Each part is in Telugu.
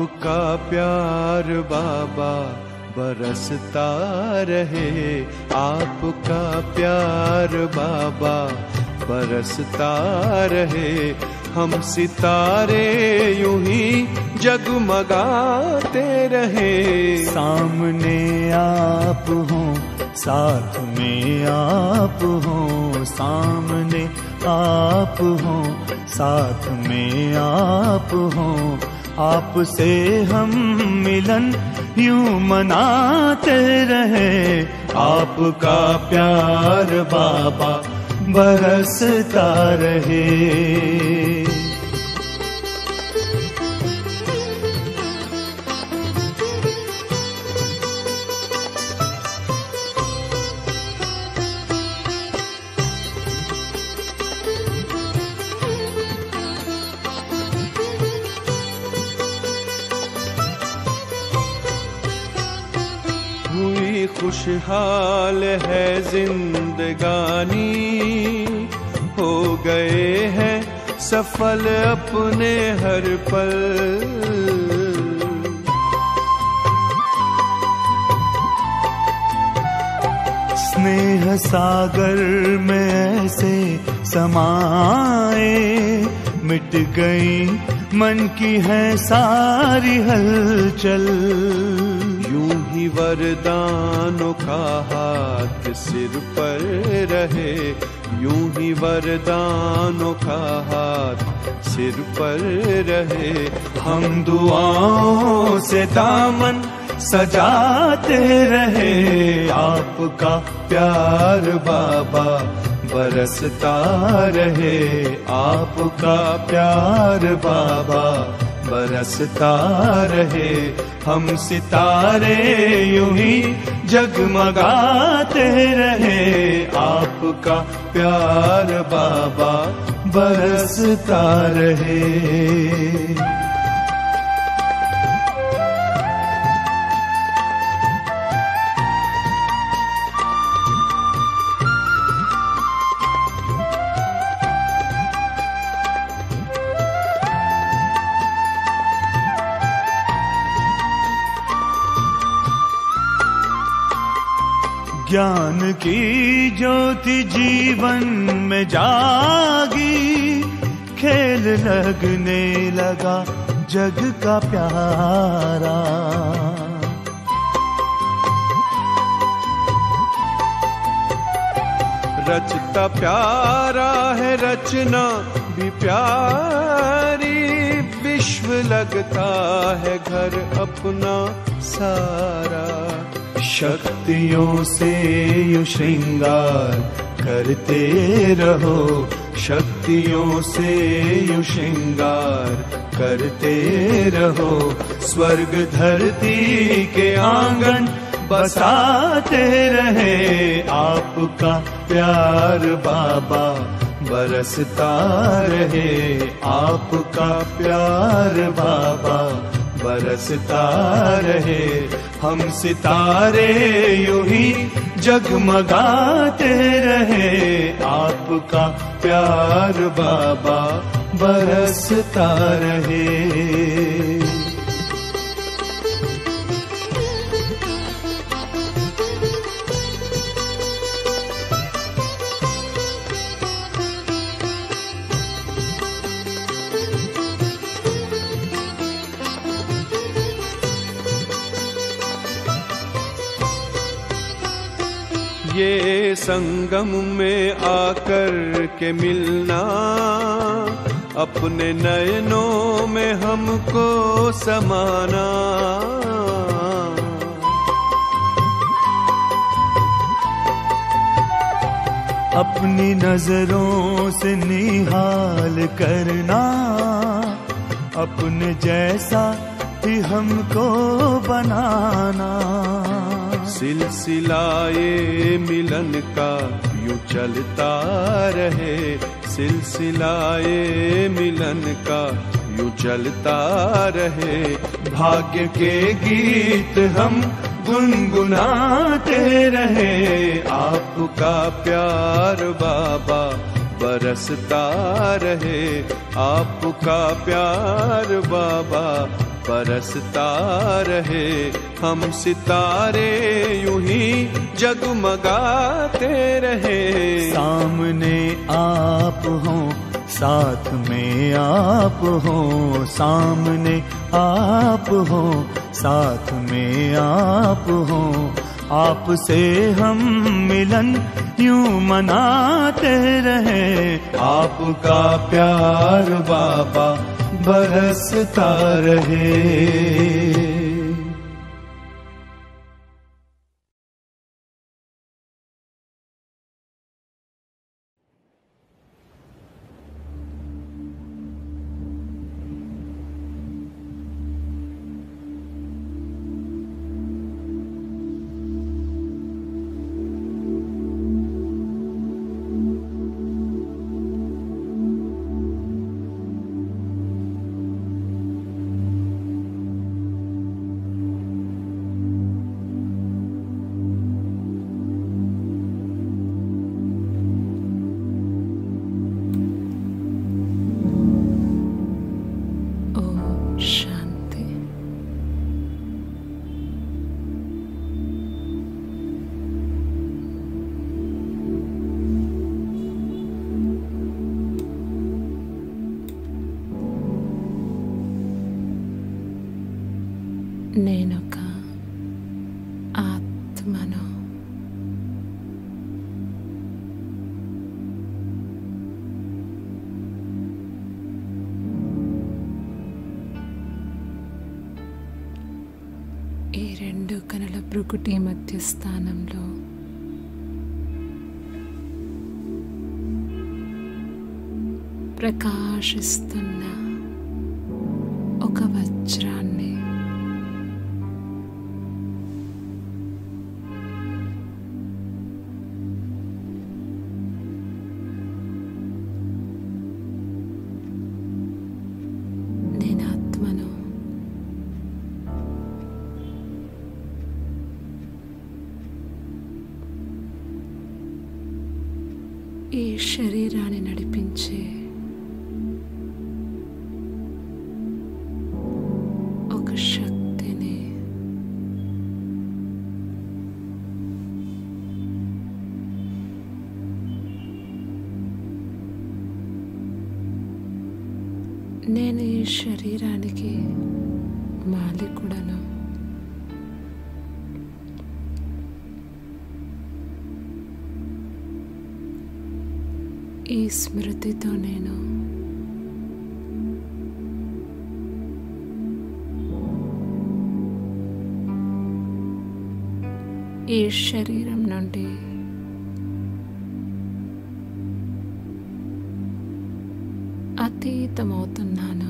आपका प्यार बाबा बरसता रहे आपका प्यार बाबा बरसता रहे हम सितारे यूं ही जगमगाते रहे सामने आप हो साथ में आप हो सामने आप हो साथ में आप हो आपसे हम मिलन यूं मनाते रहे आपका प्यार बाबा बरसता रहे हुई खुशहाल है जिंदगानी हो गए हैं सफल अपने हर पल स्नेह सागर में ऐसे समाए मिट गई मन की है सारी हलचल यूं ही वरदानों का हाथ सिर पर रहे यूं ही वरदानों का हाथ सिर पर रहे हम दुआओं से दामन सजाते रहे आपका प्यार बाबा बरसता रहे आपका प्यार बाबा बरसता रहे हम सितारे यूं ही जगमगाते रहे आपका प्यार बाबा बरसता रहे ज्ञान की ज्योति जीवन में जागी खेल लगने लगा जग का प्यारा रचता प्यारा है रचना भी प्यारी विश्व लगता है घर अपना सारा शक्तियों से यु श्रृंगार करते रहो शक्तियों से यु श्रृंगार करते रहो स्वर्ग धरती के आंगन बसाते रहे आपका प्यार बाबा बरसता रहे आपका प्यार बाबा बरसता रहे हम सितारे यूं ही जगमगाते रहे आपका प्यार बाबा बरसता रहे ये संगम में आकर के मिलना अपने नयनों में हमको समाना अपनी नजरों से निहाल करना अपने जैसा ही हमको बनाना सिलसिलाए मिलन का यूं चलता रहे सिलसिलाए मिलन का यूं चलता रहे भाग्य के गीत हम गुनगुनाते रहे आपका प्यार बाबा बरसता रहे आपका प्यार बाबा बरसता रहे हम सितारे यूं ही जगमगाते रहे सामने आप हो साथ में आप हो सामने आप हो साथ में आप हो आपसे हम मिलन यूं मनाते रहे आपका प्यार बाबा बरसता रहे ఓం శాంతి నేనొక ఆత్మను ఈ రెండు కనుల భృకుటి మధ్య స్థానంలో ప్రకాశిస్తున్న ఒక వజ్రాన్ని నేను ఆత్మను ఈ శరీరాన్ని నడిపించే ఒక శక్తిని నేను ఈ శరీరానికి మాలికుడను ఈ స్మృతితో నేను ఈ శరీరం నుండి అతీతమవుతున్నాను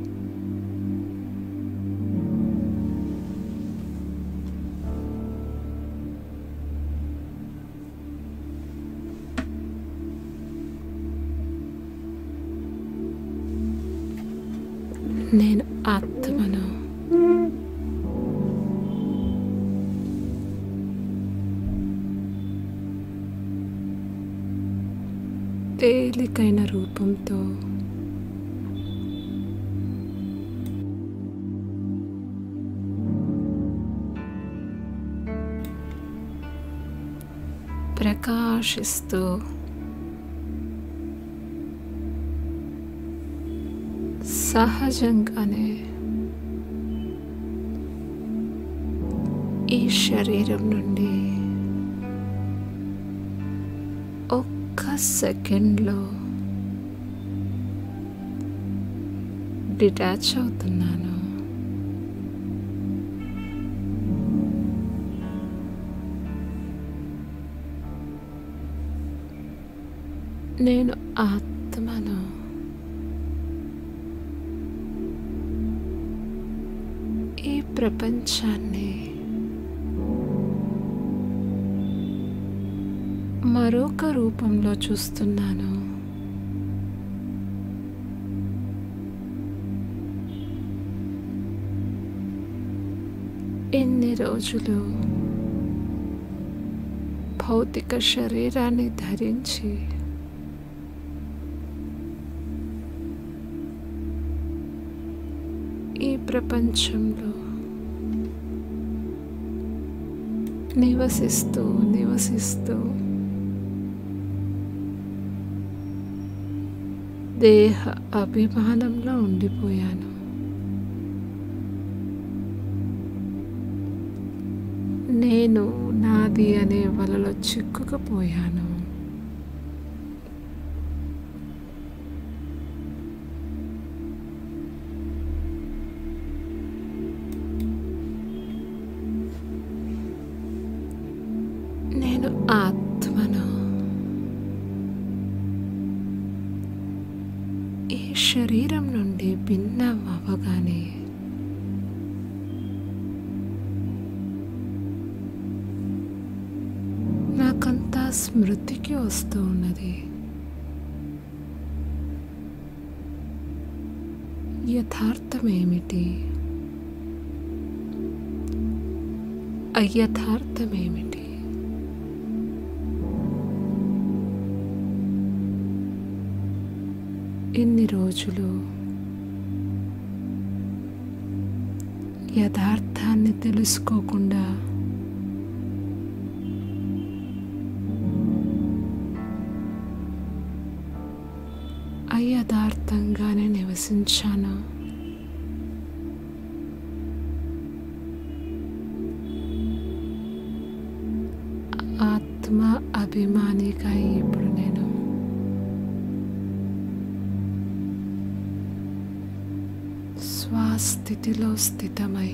నేను ఆత్మను తేలికైన రూపంతో ప్రకాశిస్తూ సహజంగానే ఈ శరీరం నుండి ఒక్క సెకండ్లో డిటాచ్ అవుతున్నాను నేను ఆత్మను ఈ ప్రపంచాన్ని మరొక రూపంలో చూస్తున్నాను ఎన్ని రోజులు భౌతిక శరీరాన్ని ధరించి ఈ ప్రపంచంలో నివసిస్తూ నివసిస్తూ దేహ అభిమానంలో ఉండిపోయాను నేను నాది అనే వలలో చిక్కుకుపోయాను నేను ఆత్మను ఈ శరీరం నుండి భిన్నం అవ్వగానే నాకంతా స్మృతికి వస్తూ ఉన్నది యథార్థం ఏమిటి అయథార్థం ఏమిటి ఇన్ని రోజులు యథార్థాన్ని తెలుసుకోకుండా అయథార్థంగానే నివసించాను ఆత్మ అభిమానిగా ఇప్పుడు నేను స్వాస్థితిలో స్థితమై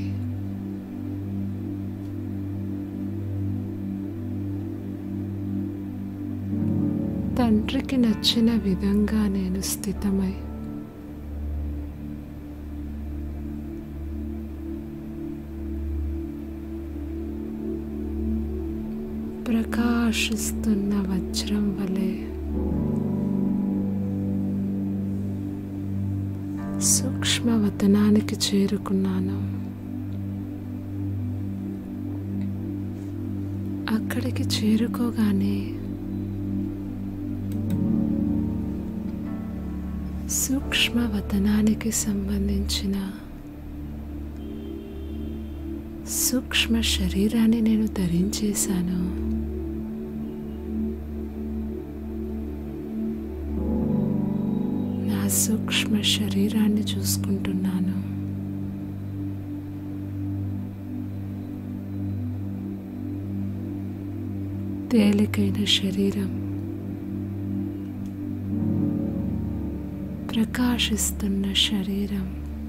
తండ్రికి నచ్చిన విధంగా నేను స్థితమై ప్రకాశిస్తున్న వజ్రం వలె సూక్ష్మవతనానికి చేరుకున్నాను అక్కడికి చేరుకోగానే సూక్ష్మవతనానికి సంబంధించిన సూక్ష్మ శరీరాన్ని నేను ధరించేశాను నా సూక్ష్మ శరీరాన్ని చూసుకుంటున్నాను తేలికైన శరీరం ప్రకాశిస్తున్న శరీరం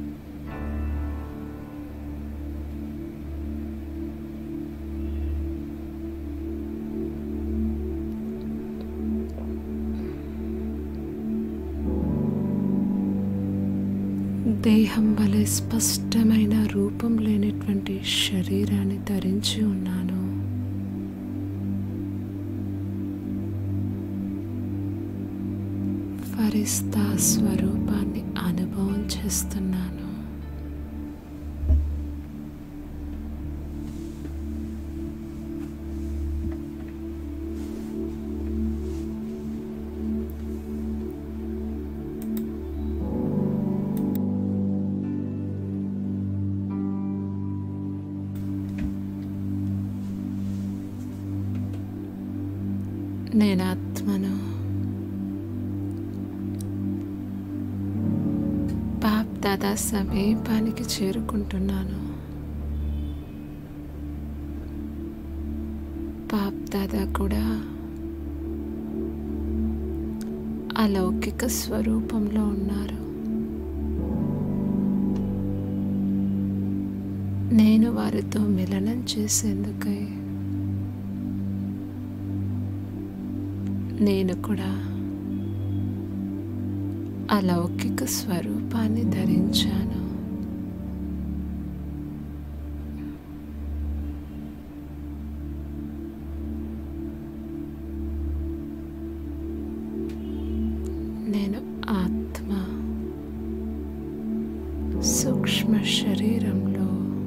దేహం వలె స్పష్టమైన రూపం లేనటువంటి శరీరాన్ని ధరించి ఉన్నాను ఫరిస్తా స్వరూపాన్ని అనుభవం చేస్తున్నాను నేను ఆత్మను బాప్ దాదా సమీపానికి చేరుకుంటున్నాను బాప్ దాదా కూడా అలౌకిక స్వరూపంలో ఉన్నారు నేను వారితో మిలనం చేసేందుకై నేను కూడా అలౌకిక స్వరూపాన్ని ధరించాను నేను ఆత్మ సూక్ష్మ శరీరంలో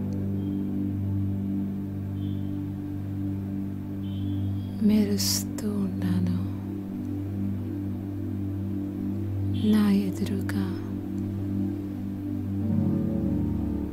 మెరుస్తూ ఉన్నాను నా ఎదురుగా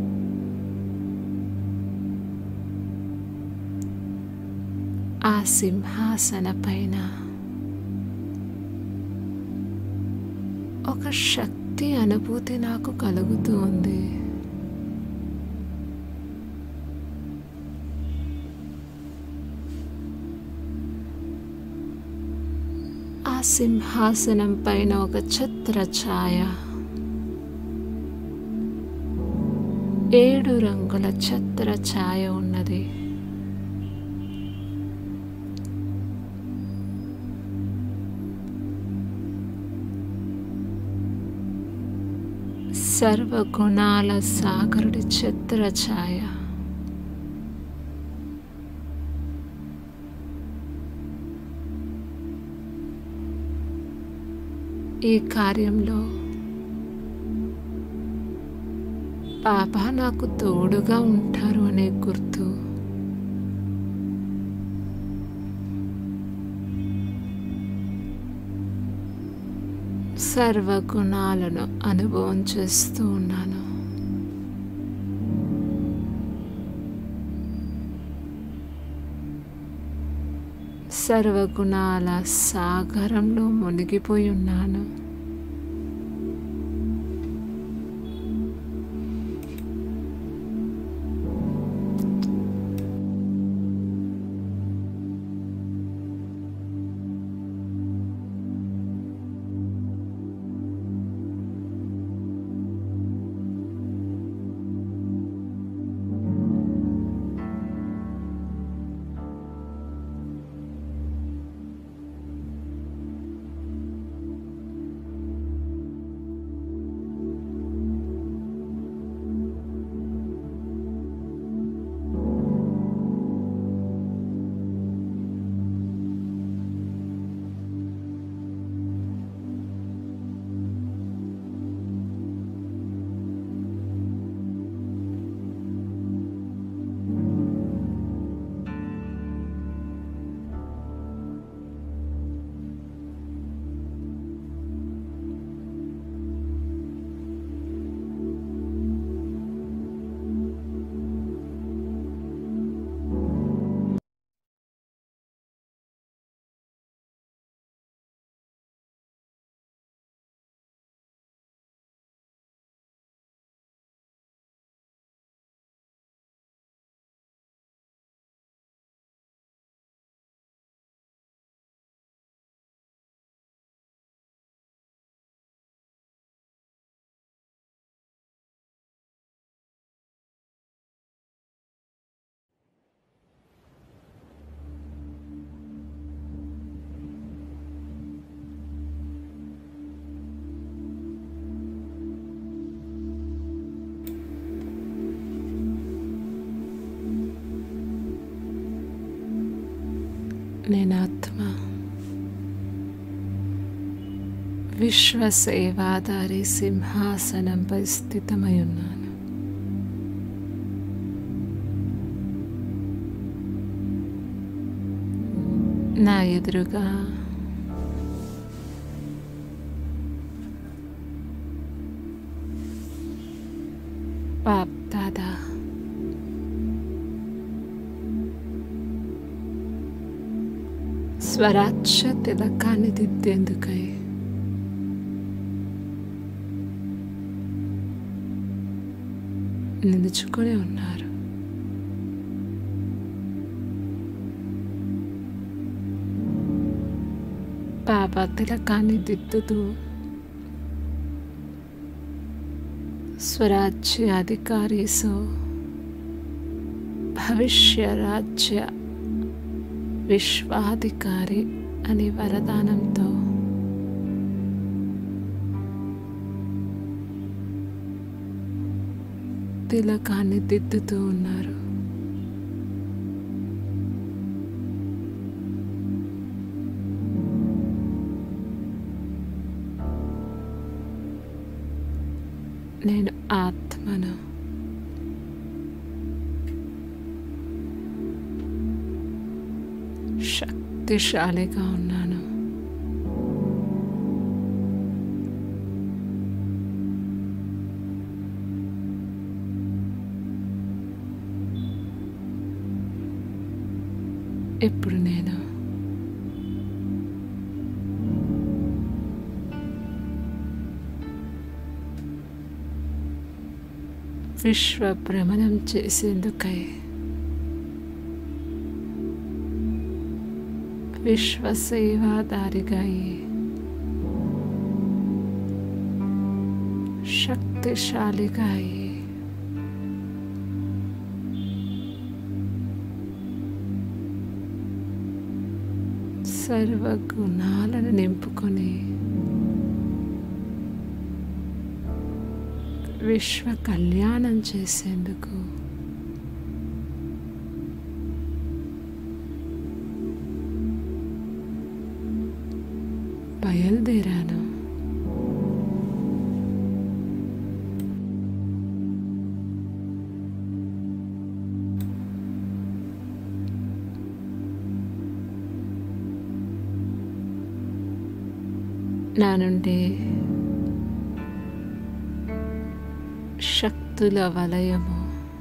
ఆ సింహాసన పైన ఒక శక్తి అనుభూతి నాకు కలుగుతూ ఉంది ఆ సింహాసనం పైన ఒక ఛత్ర ఛాయ ఏడు రంగుల ఛత్ర ఛాయ ఉన్నది సర్వగుణాల సాగరుడి ఛత్ర ఛాయ ఈ కార్యంలో బాబా నాకు తోడుగా ఉంటారు అనే గుర్తు సర్వగుణాలను అనుభవం చేస్తూ ఉన్నాను సర్వగుణాల సాగరంలో మునిగిపోయి ఉన్నాను నేను ఆత్మ విశ్వ సేవాదారి సింహాసనంపై స్థితమై ఉన్నాను నా ఎదురుగా బాప్ దాదా స్వరాజ్య తిలకాన్ని దిద్దేందుకై నిలుచుకొని ఉన్నారు బాబా తిలకాన్ని దిద్దుతూ స్వరాజ్య అధికారి సో భవిష్య రాజ్య విశ్వాధికారి అనే వరదానంతో తిలకాన్ని దిద్దుతూ ఉన్నారు నేను ఆత్మను శక్తిశాలిగా ఉన్నాను ఇప్పుడు నేను విశ్వ భ్రమణం చేసేందుకై విశ్వ సేవాదారిగా అయి శక్తిశాలిగా అయి సర్వ గుణాలను నింపుకొని విశ్వ కళ్యాణం చేసేందుకు బయలుదేరాను నా నుండి శక్తుల వలయము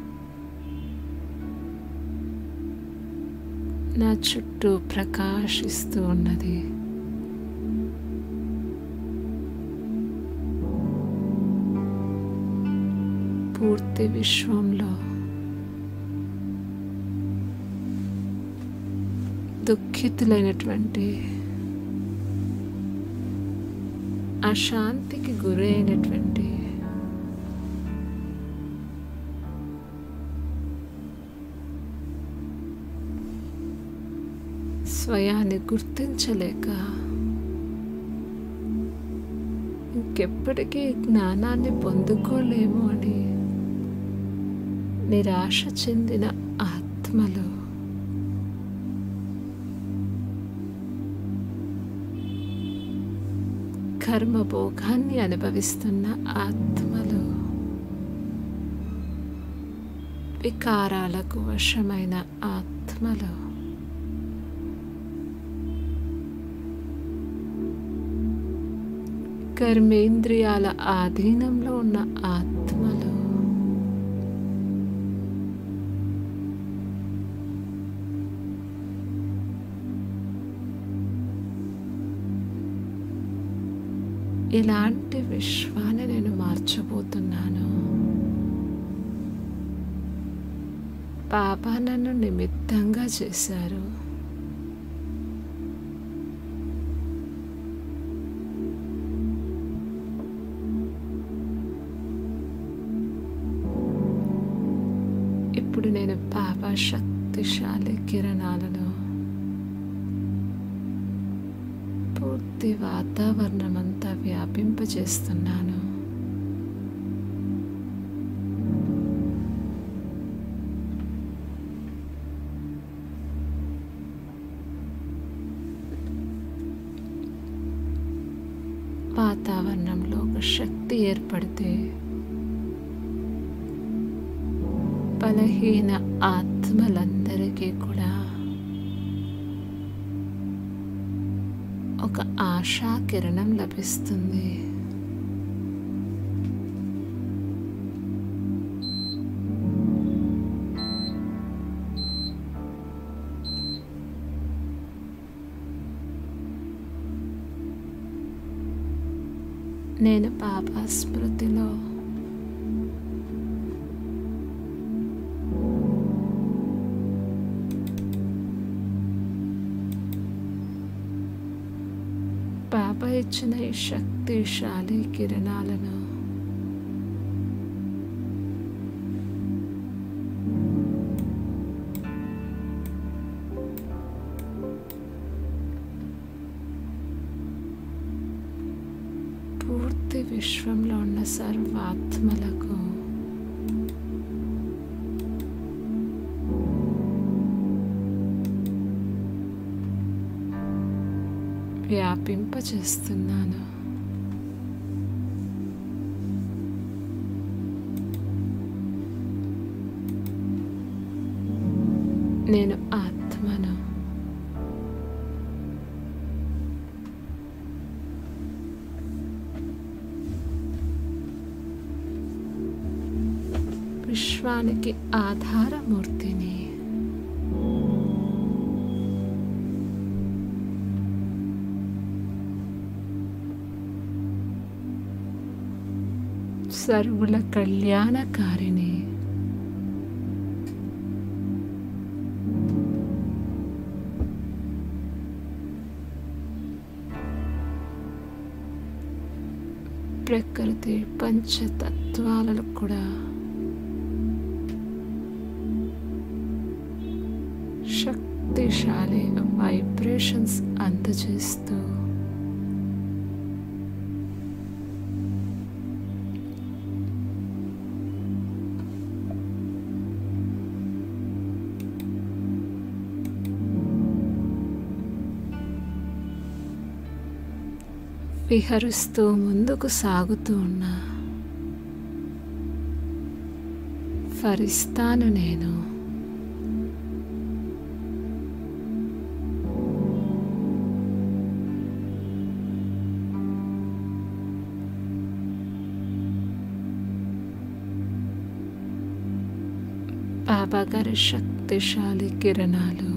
నా చుట్టూ ప్రకాశిస్తూ ఉన్నది పూర్తి విశ్వంలో దుఃఖితులైనటువంటి అశాంతికి గురైనటువంటి స్వయాన్ని గుర్తించలేక ఇంకెప్పటికీ జ్ఞానాన్ని పొందుకోలేము అని నిరాశ చెందిన ఆత్మలు కర్మభోగాన్ని అనుభవిస్తున్న ఆత్మలు వికారాలకు వశమైన ఆత్మలు కర్మేంద్రియాల ఆధీనంలో ఉన్న ఆత్మలు ఇలాంటి విశ్వాన్ని నేను మార్చబోతున్నాను బాబా నన్ను నిమిత్తంగా చేశారు ఇప్పుడు నేను బాబా శక్తిశాలి కిరణాలను పూర్తి వాతావరణం అంతా వ్యాపింపజేస్తున్నాను వాతావరణంలో ఒక శక్తి ఏర్పడితే బలహీన ఆత్మలందరికీ కూడా ఒక ఆశా కిరణం లభిస్తుంది నేను బాబా స్మృతిలో బాబా ఇచ్చిన ఈ శక్తిశాలి కిరణాలను పూర్తి విశ్వంలో ఉన్న సర్వాత్మలకు వ్యాపింపచేస్తున్నాను నేను ఆత్మను విశ్వానికి ఆధారమూర్తిని సర్వుల కళ్యాణకారిణి ప్రకృతి పంచతత్వాలలో కూడా శక్తిశాలి వైబ్రేషన్స్ అందజేస్తూ విహరిస్తూ ముందుకు సాగుతూ ఉన్నా ఫరిస్తాను నేను బాబా గారి శక్తిశాలి కిరణాలు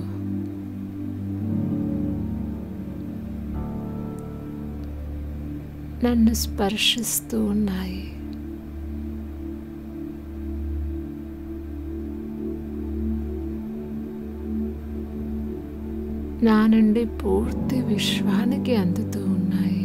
నన్ను స్పర్శిస్తూ ఉన్నాయి నా నుండి పూర్తి విశ్వానికి అందుతూ ఉన్నాయి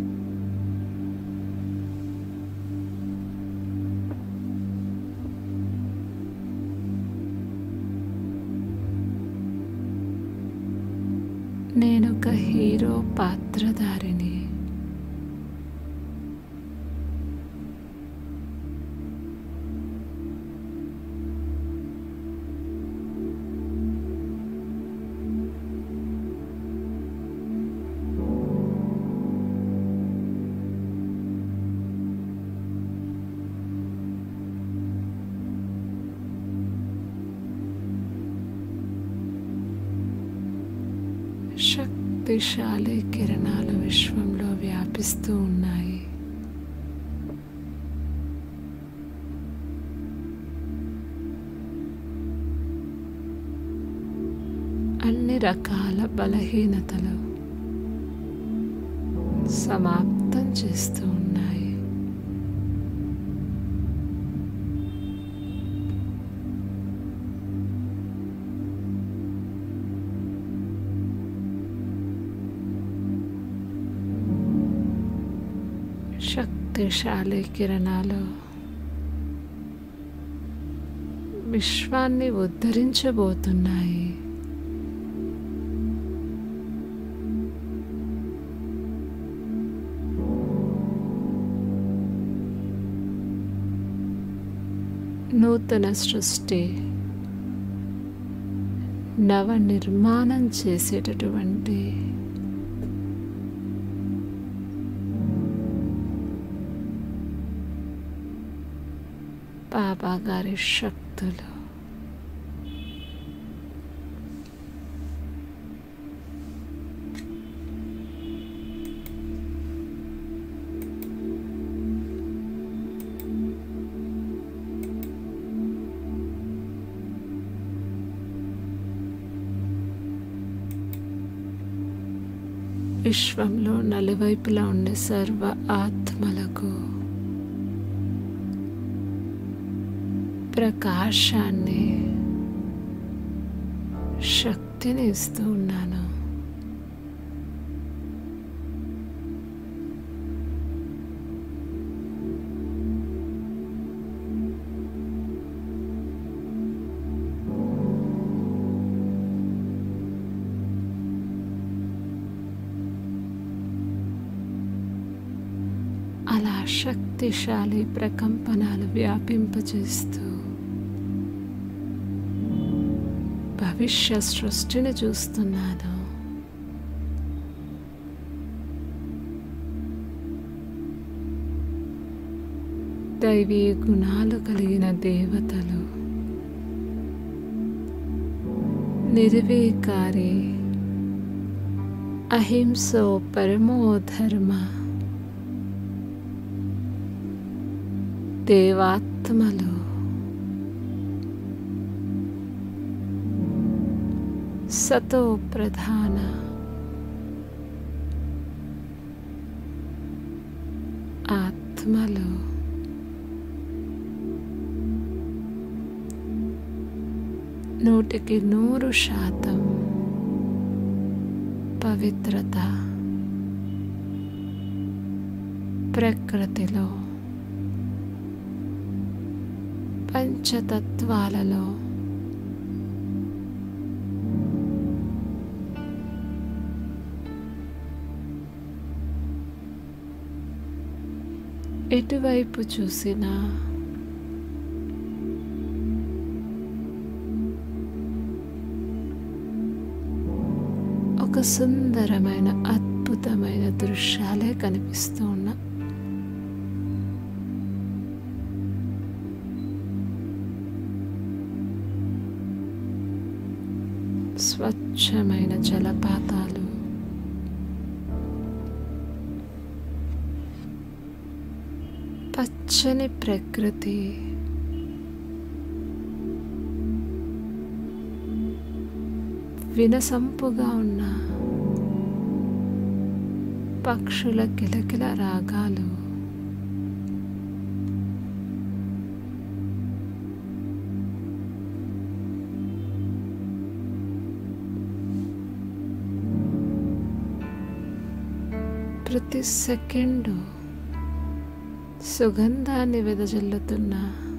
నేనొక హీరో పాత్రధారిని శక్తిశాలి కిరణాలు విశ్వంలో వ్యాపిస్తూ ఉన్నాయి అన్ని రకాల బలహీనతలు సమాప్తం చేస్తూ ఉన్నాయి శక్తిశాలి కిరణాలు విశ్వాన్ని ఉద్ధరించబోతున్నాయి నూతన సృష్టి నవ నిర్మాణం చేసేటటువంటి బాబా గారి శక్తులు విశ్వంలో నలువైపులా ఉండే సర్వ ఆత్మలకు ప్రకాశాన్ని శక్తిని ఇస్తూ ఉన్నాను అలా శక్తిశాలి ప్రకంపనాలు వ్యాపింపచేస్తూ భవిష్య సృష్టిని చూస్తున్నాను దైవీ గుణాలు కలిగిన దేవతలు నిర్వీకారి అహింసో పరమో ధర్మ దేవాత్మలు సతో ప్రధాన ఆత్మలు నూటికి నూరు శాతం పవిత్రత ప్రకృతిలో పంచతత్వాలలో ఎటువైపు చూసినా ఒక సుందరమైన అద్భుతమైన దృశ్యాలే కనిపిస్తూ ఉన్నా స్వచ్ఛమైన జలపాతాలు పచ్చని ప్రకృతి వినసంపుగా ఉన్న పక్షుల కిలకిల రాగాలు ప్రతి సెకండు సుగంధాన్ని వెదజల్లుతున్న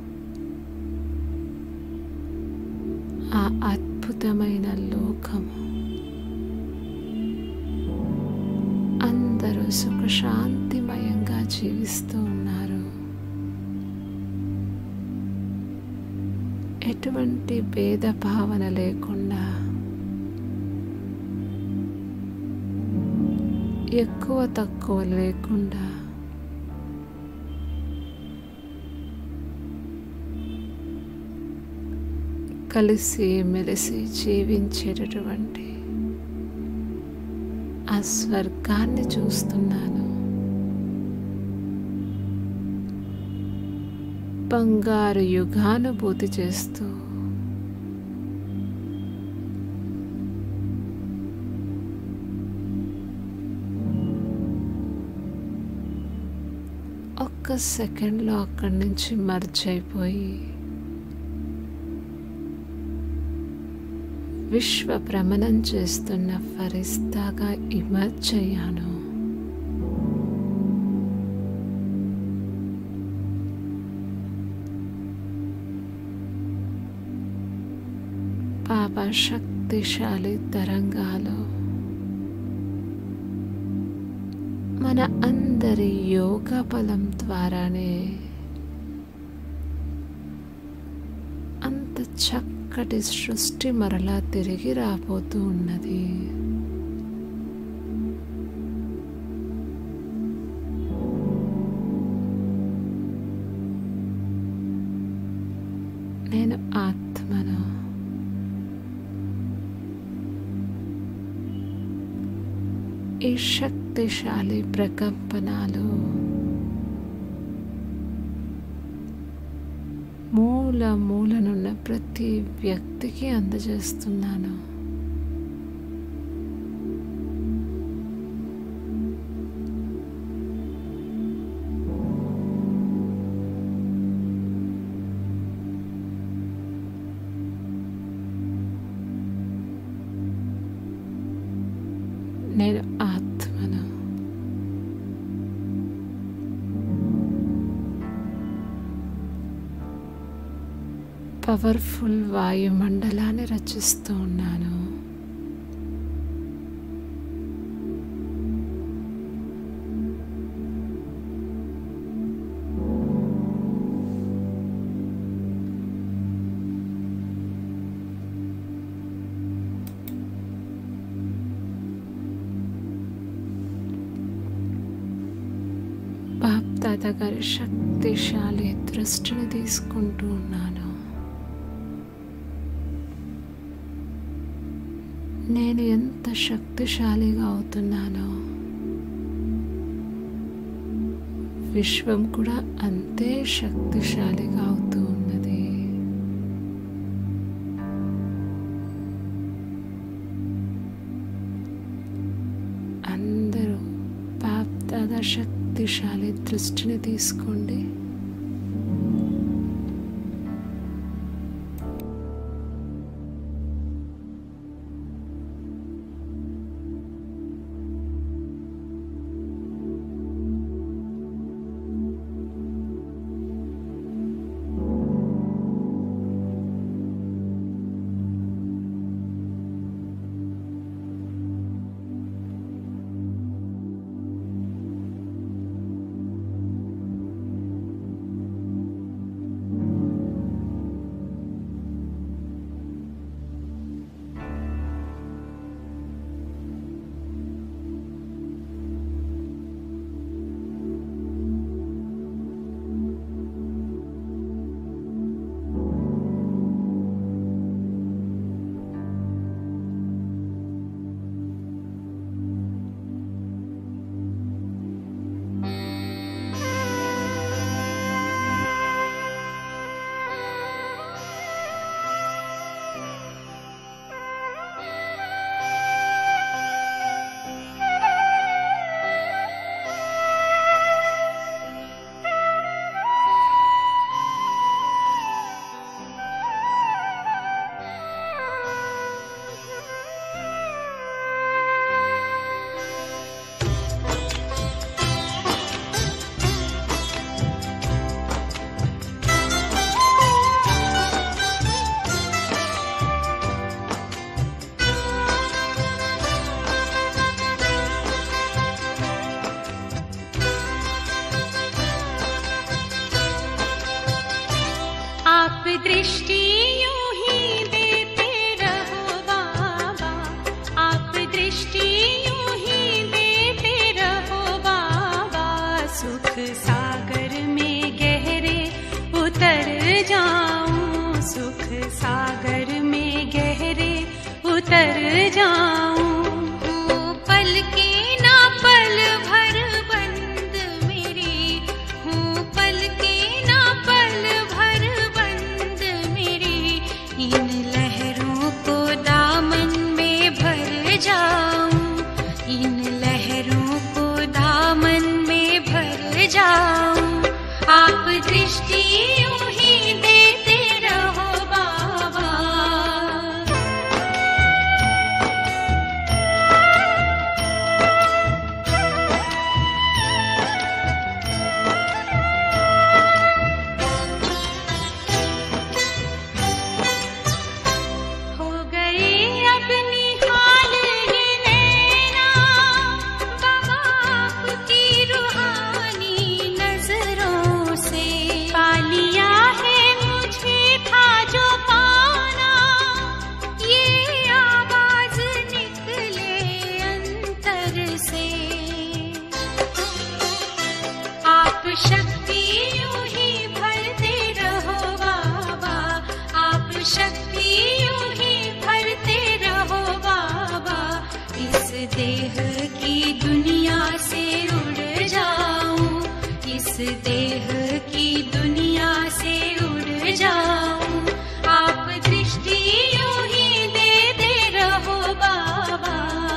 ఆ అద్భుతమైన లోకము అందరూ సుఖశాంతిమయంగా జీవిస్తూ ఉన్నారు ఎటువంటి భేదభావన లేకుండా ఎక్కువ తక్కువ లేకుండా కలిసి మెలిసి జీవించేటటువంటి ఆ స్వర్గాన్ని చూస్తున్నాను బంగారు యుగానుభూతి చేస్తూ ఒక్క సెకండ్లో అక్కడి నుంచి మర్జ్ అయిపోయి విశ్వ భ్రమణం చేస్తున్న ఫరిస్తాగా ఇమర్జ్ అయ్యాను పాప శక్తిశాలి తరంగాలు మన అందరి యోగ బలం ద్వారానే అంత చక్కటి సృష్టి మరలా తిరిగి రాబోతూ ఉన్నది నేను ఆత్మను ఈ శక్తిశాలి ప్రకంపనాలు మూల మూలనున్న ప్రతి వ్యక్తికి అందజేస్తున్నాను నేను ఆత్మను పవర్ఫుల్ వాయుమండలాన్ని రచిస్తూ ఉన్నాను బాప్ తాత గారి శక్తిశాలి దృష్టిని తీసుకుంటూ ఉన్నాను నేను ఎంత శక్తిశాలిగా అవుతున్నానో విశ్వం కూడా అంతే శక్తిశాలిగా అవుతూ ఉన్నది అందరూ బాప్ దాదా శక్తిశాలి దృష్టిని తీసుకోండి जाऊं पल के ना पल भर बंद मेरी हूँ पल के ना पल भर बंद मेरी इन लहरों को दामन में भर जाऊं इन लहरों को दामन में भर जाऊं आप दृष्टि यूं ही देते रहो बाबा हो गए अब निहाल ये नैना बाबा आपकी रूहानी नजरों से पा लिया है मुझे था जो पाना ये आवाज निकले अंतर से आप शक्ति यूं ही भरते रहो बाबा आप शक्ति यूं ही भरते रहो बाबा इस देह की दुनिया से उड़ जाऊं इस देह की दुनिया से उड़ जाऊं आप दृष्टि यूं ही देते रहो बाबा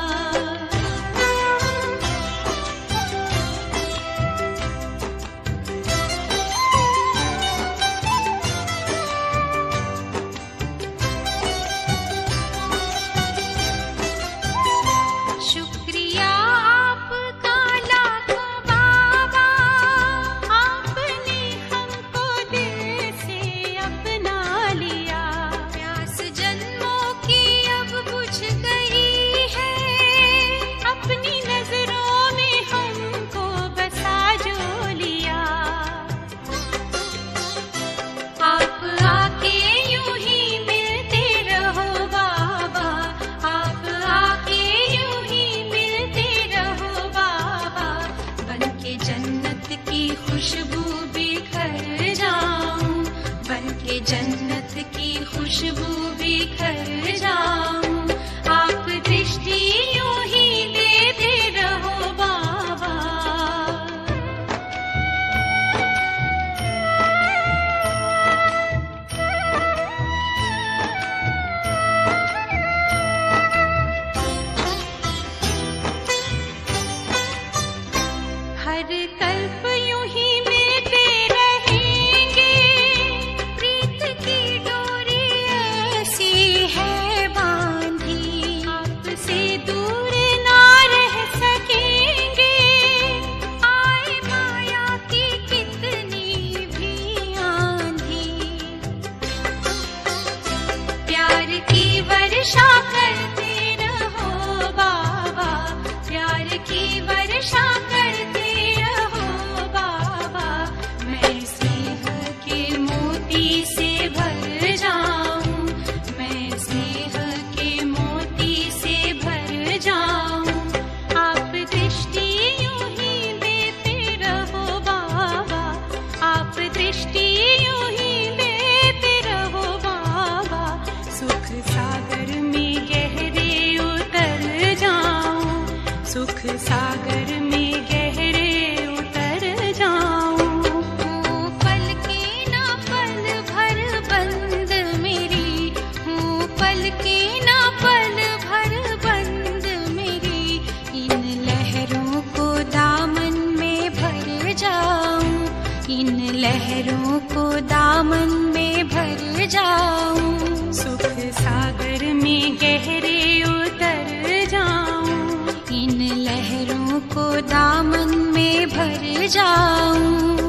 शुक्रिया आपका लाखों बाबा आपने हमको दिल से अपना लिया प्यास जन्मों की अब बुझ गई है अपनी नजरों में हमको बसा जो लिया आप आके यूं ही मिलते रहो बाबा आप आके यूं ही मिलते रहो बाबा बन के जन्नत की खुशबू बिखर जाऊं बन के जन्नत की खुशबू बिखर जाऊं आप दृष्टि यूं ही देते रहो बाबा हर कल्प यूं ही मिलते रहेंगे प्रीत की डोरी ऐसी है बांधी आपसे दूर ना रह सकेंगे आए माया की कितनी भी आंधी प्यार की वर्षा करते रहो बाबा प्यार की वर्षा करते रहो बाबा मैं स्नेह के मोती से भर जाऊं मैं स्नेह के मोती से भर जाऊं आप दृष्टि यूं ही देते रहो बाबा आप दृष्टि यूं ही देते रहो बाबा सुख सागर में गहरे उतर जाऊं सुख सागर में गहरे उतर जाऊं पल के ना पल भर बंद मेरी हूँ पल के ना पल भर बंद मेरी इन लहरों को दामन में भर जाऊं इन लहरों को दामन में भर जाऊं सुख सागर में गहरे उतर जाऊं इन लहरों को दामन में भर जाऊं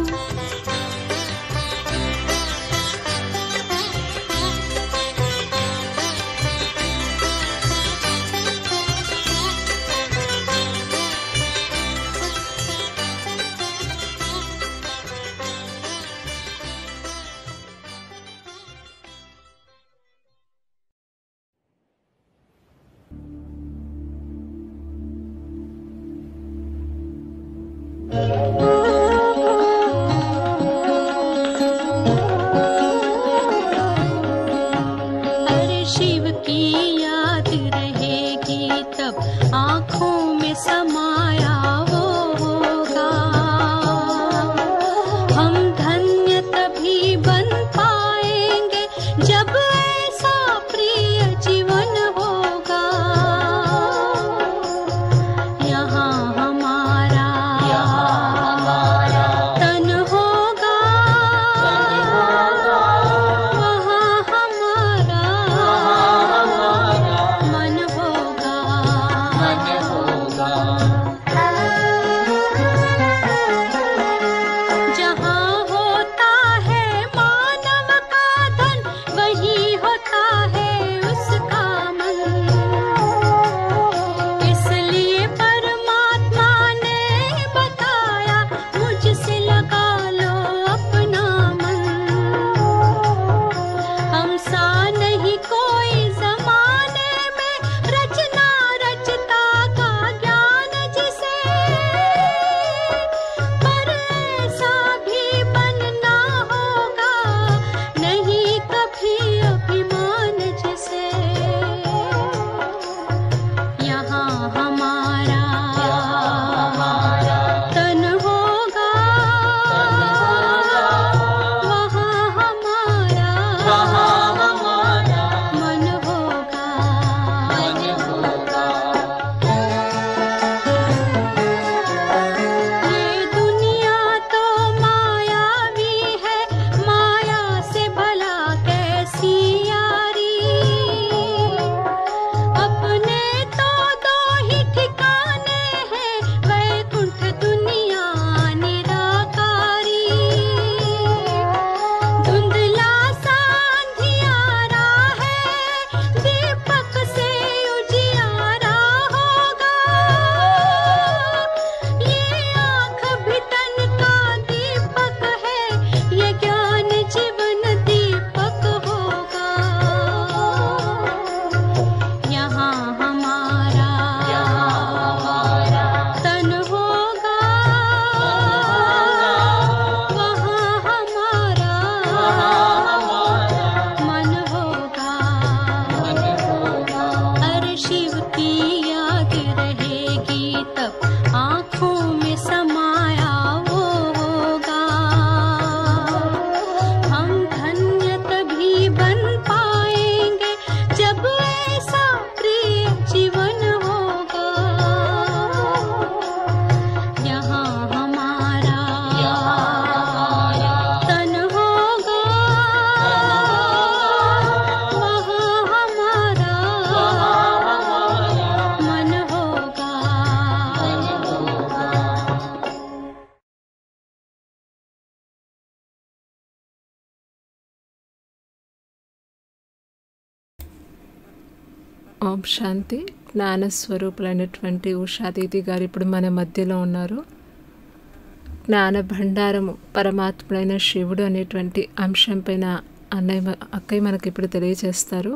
ఓం శాంతి జ్ఞానస్వరూపులైనటువంటి ఉషాదీది గారు ఇప్పుడు మన మధ్యలో ఉన్నారు జ్ఞాన భండారము పరమాత్ముడైన శివుడు అనేటువంటి అంశం పైన అన్నయ్య మ- అక్కయ్య మనకి ఇప్పుడు తెలియజేస్తారు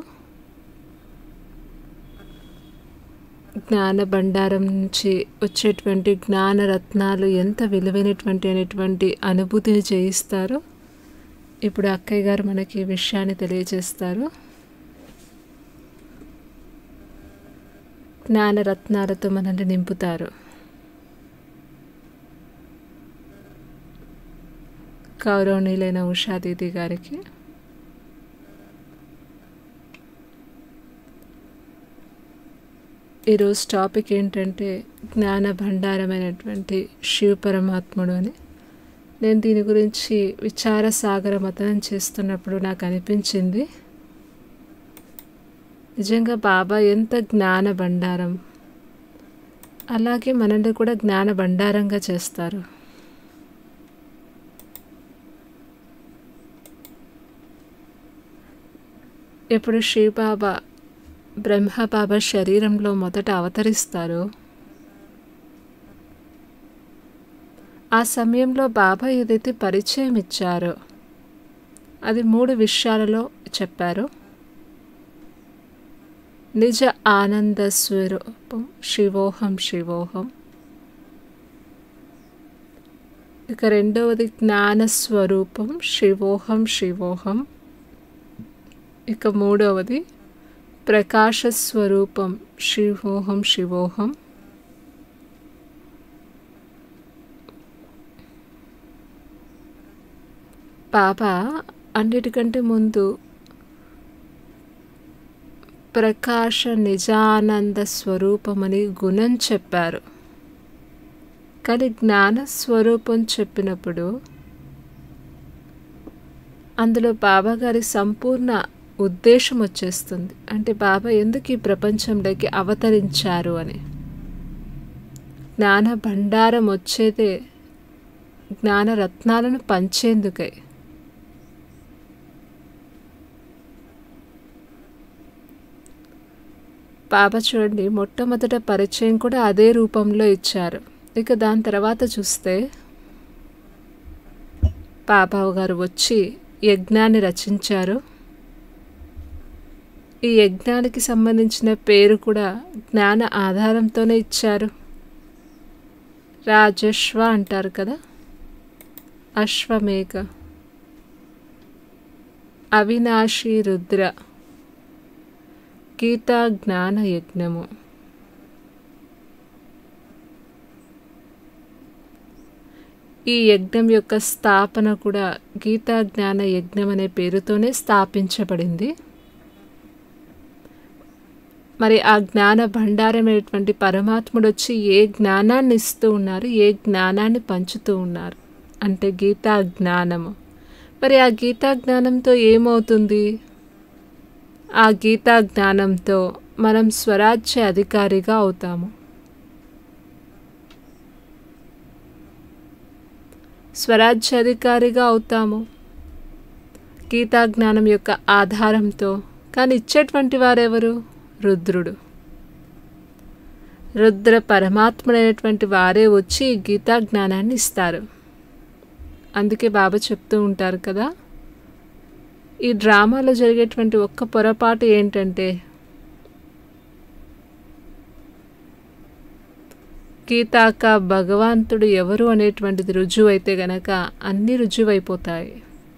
జ్ఞాన భండారం నుంచి వచ్చేటువంటి జ్ఞాన రత్నాలు ఎంత విలువైనటువంటి అనేటువంటి అనుభూతిని చేయిస్తారో ఇప్పుడు అక్కయ్య గారు మనకి ఈ విషయాన్ని తెలియజేస్తారు జ్ఞానరత్నాలతో మనల్ని నింపుతారు గౌరవనీయులైన ఉషాదీది గారికి ఈరోజు టాపిక్ ఏంటంటే జ్ఞాన భండారమైనటువంటి శివ పరమాత్ముడు అని నేను దీని గురించి విచార సాగర మతనం చేస్తున్నప్పుడు నాకు అనిపించింది నిజంగా బాబా ఎంత జ్ఞాన భండారం అలాగే మనల్ని కూడా జ్ఞాన భండారంగా చేస్తారు ఎప్పుడు శ్రీబాబా బ్రహ్మబాబా శరీరంలో మొదట అవతరిస్తారో ఆ సమయంలో బాబా ఏదైతే పరిచయం ఇచ్చారో అది మూడు విషయాలలో చెప్పారు నిజ ఆనంద స్వరూపం శివోహం శివోహం ఇక రెండవది జ్ఞాన స్వరూపం శివోహం శివోహం ఇక మూడవది ప్రకాశ స్వరూపం శివోహం శివోహం బాబా అన్నిటికంటే ముందు ప్రకాశ నిజానంద స్వరూపమని గుణం చెప్పారు కానీ జ్ఞాన స్వరూపం చెప్పినప్పుడు అందులో బాబా గారి సంపూర్ణ ఉద్దేశం వచ్చేస్తుంది అంటే బాబా ఎందుకు ఈ ప్రపంచంలోకి అవతరించారు అని జ్ఞాన భండారం వచ్చేదే జ్ఞాన రత్నాలను పంచేందుకై బాబా చూడండి మొట్టమొదట పరిచయం కూడా అదే రూపంలో ఇచ్చారు ఇక దాని తర్వాత చూస్తే బాబా గారు వచ్చి యజ్ఞాన్ని రచించారు ఈ యజ్ఞానికి సంబంధించిన పేరు కూడా జ్ఞాన ఆధారంతోనే ఇచ్చారు రాజశ్వ అంటారు కదా అశ్వమేఘ అవినాశి రుద్ర గీతా జ్ఞాన యజ్ఞము ఈ యజ్ఞం యొక్క స్థాపన కూడా గీతా జ్ఞాన యజ్ఞం అనే పేరుతోనే స్థాపించబడింది మరి ఆ జ్ఞాన భండారమైనటువంటి పరమాత్ముడు వచ్చి ఏ జ్ఞానాన్ని ఇస్తూ ఉన్నారు ఏ జ్ఞానాన్ని పంచుతూ ఉన్నారు అంటే గీతా జ్ఞానము మరి ఆ గీతా జ్ఞానంతో ఏమవుతుంది ఆ గీతా జ్ఞానంతో మనం స్వరాజ్య అధికారిగా అవుతాము స్వరాజ్య అధికారిగా అవుతాము గీతా జ్ఞానం యొక్క ఆధారంతో కానీ ఇచ్చేటువంటి వారెవరు రుద్రుడు రుద్ర పరమాత్ముడైనటువంటి వారే వచ్చి ఈ గీతా జ్ఞానాన్ని ఇస్తారు అందుకే బాబా చెప్తూ ఉంటారు కదా ఈ డ్రామాలో జరిగేటువంటి ఒక్క పొరపాటు ఏంటంటే గీతాక భగవంతుడు ఎవరు అనేటువంటిది రుజువు అయితే గనక అన్నీ రుజువైపోతాయి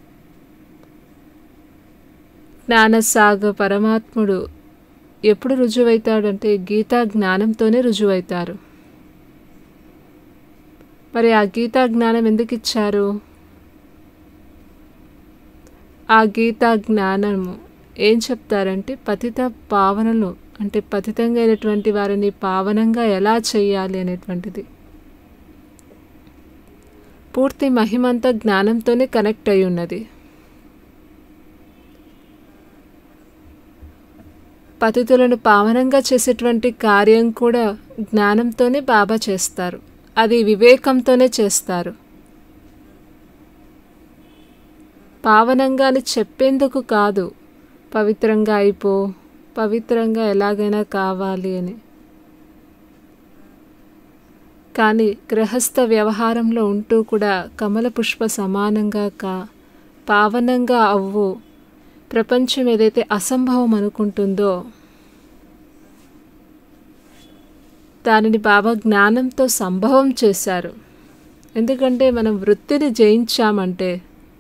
జ్ఞానసాగ పరమాత్ముడు ఎప్పుడు రుజువైతాడంటే గీతా జ్ఞానంతోనే రుజువైతారు మరి ఆ గీతా జ్ఞానం ఎందుకు ఇచ్చారు ఆ గీతా జ్ఞానము ఏం చెప్తారంటే పతిత పావనలు అంటే పతితంగా అయినటువంటి వారిని పావనంగా ఎలా చేయాలి అనేటువంటిది పూర్తి మహిమంతా జ్ఞానంతోనే కనెక్ట్ అయి ఉన్నది పతితులను పావనంగా చేసేటువంటి కార్యం కూడా జ్ఞానంతోనే బాబా చేస్తారు అది వివేకంతోనే చేస్తారు పావనంగా అని చెప్పేందుకు కాదు పవిత్రంగా అయిపో పవిత్రంగా ఎలాగైనా కావాలి అని కానీ గృహస్థ వ్యవహారంలో ఉంటూ కూడా కమల పుష్ప సమానంగా కా పావనంగా అవ్వు ప్రపంచం ఏదైతే అసంభవం అనుకుంటుందో దానిని బాబా జ్ఞానంతో సంభవం చేశారు ఎందుకంటే మనం వృత్తిని జయించామంటే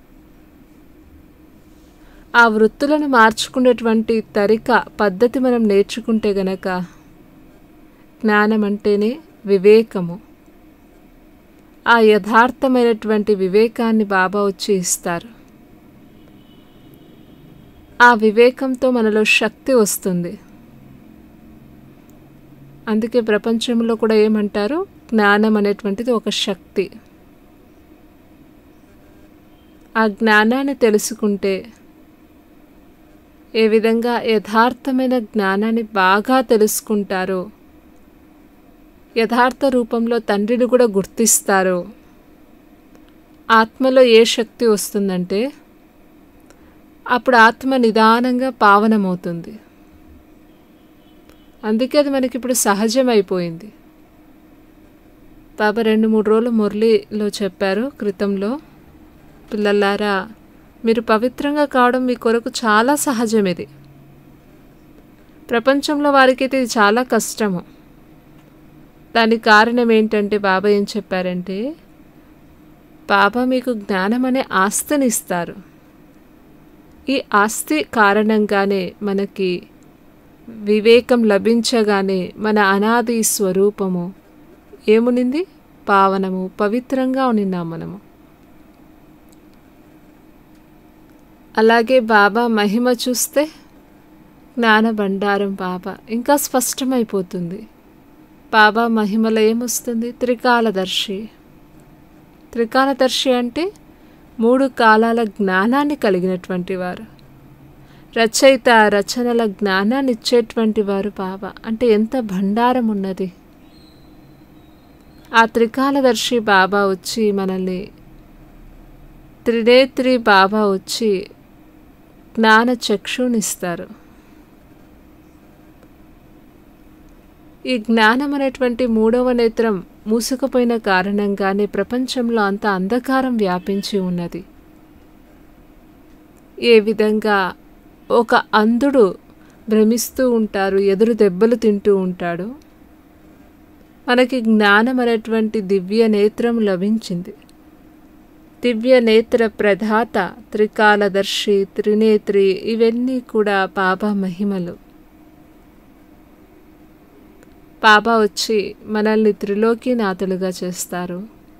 ఆ వృత్తులను మార్చుకునేటువంటి తరిక పద్ధతి మనం నేర్చుకుంటే గనక జ్ఞానం అంటేనే వివేకము ఆ యథార్థమైనటువంటి వివేకాన్ని బాబా వచ్చి ఇస్తారు ఆ వివేకంతో మనలో శక్తి వస్తుంది అందుకే ప్రపంచంలో కూడా ఏమంటారు జ్ఞానం అనేటువంటిది ఒక శక్తి ఆ జ్ఞానాన్ని తెలుసుకుంటే ఏ విధంగా యథార్థమైన జ్ఞానాన్ని బాగా తెలుసుకుంటారో యథార్థ రూపంలో తండ్రిని కూడా గుర్తిస్తారు ఆత్మలో ఏ శక్తి వస్తుందంటే అప్పుడు ఆత్మ నిదానంగా పావనమవుతుంది అందుకే అది మనకి ఇప్పుడు సహజమైపోయింది బాబా రెండు మూడు రోజులు మురళిలో చెప్పారు క్రితంలో పిల్లలారా మీరు పవిత్రంగా కావడం మీ కొరకు చాలా సహజం ఇది ప్రపంచంలో వారికైతే ఇది చాలా కష్టము దానికి కారణం ఏంటంటే బాబా ఏం చెప్పారంటే బాబా మీకు జ్ఞానం అనే ఆస్తిని ఇస్తారు ఈ ఆస్తి కారణంగానే మనకి వివేకం లభించగానే మన అనాది స్వరూపము ఏమునింది పావనము పవిత్రంగా ఉనిన్నాం మనము అలాగే బాబా మహిమ చూస్తే జ్ఞాన భండారం బాబా ఇంకా స్పష్టమైపోతుంది బాబా మహిమలో ఏమొస్తుంది త్రికాలదర్శి త్రికాలదర్శి అంటే మూడు కాలాల జ్ఞానాన్ని కలిగినటువంటి వారు రచయిత రచనల జ్ఞానాన్ని ఇచ్చేటువంటి వారు బాబా అంటే ఎంత భండారం ఉన్నది ఆ త్రికాలదర్శి బాబా వచ్చి మనల్ని త్రినేత్రి బాబా వచ్చి జ్ఞాన చక్షునిస్తారు ఈ జ్ఞానం అనేటువంటి మూడవ నేత్రం మూసుకుపోయిన కారణంగానే ప్రపంచంలో అంత అంధకారం వ్యాపించి ఉన్నది ఏ విధంగా ఒక అంధుడు భ్రమిస్తూ ఉంటారు ఎదురు దెబ్బలు తింటూ ఉంటాడు మనకి జ్ఞానం అనేటువంటి దివ్య నేత్రం లభించింది దివ్య నేత్ర ప్రధాత త్రికాలదర్శి త్రినేత్రి ఇవన్నీ కూడా బాబా మహిమలు బాబా వచ్చి మనల్ని త్రిలోకీనాథులుగా చేస్తారు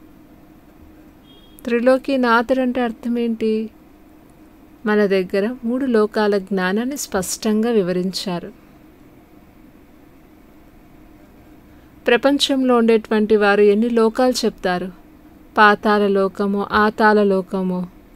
త్రిలోకీనాథుడు అంటే అర్థం ఏంటి మన దగ్గర మూడు లోకాల జ్ఞానాన్ని స్పష్టంగా వివరించారు ప్రపంచంలో ఉండేటువంటి వారు ఎన్ని లోకాలు చెప్తారు పాతాల లోకము ఆతాల లోకము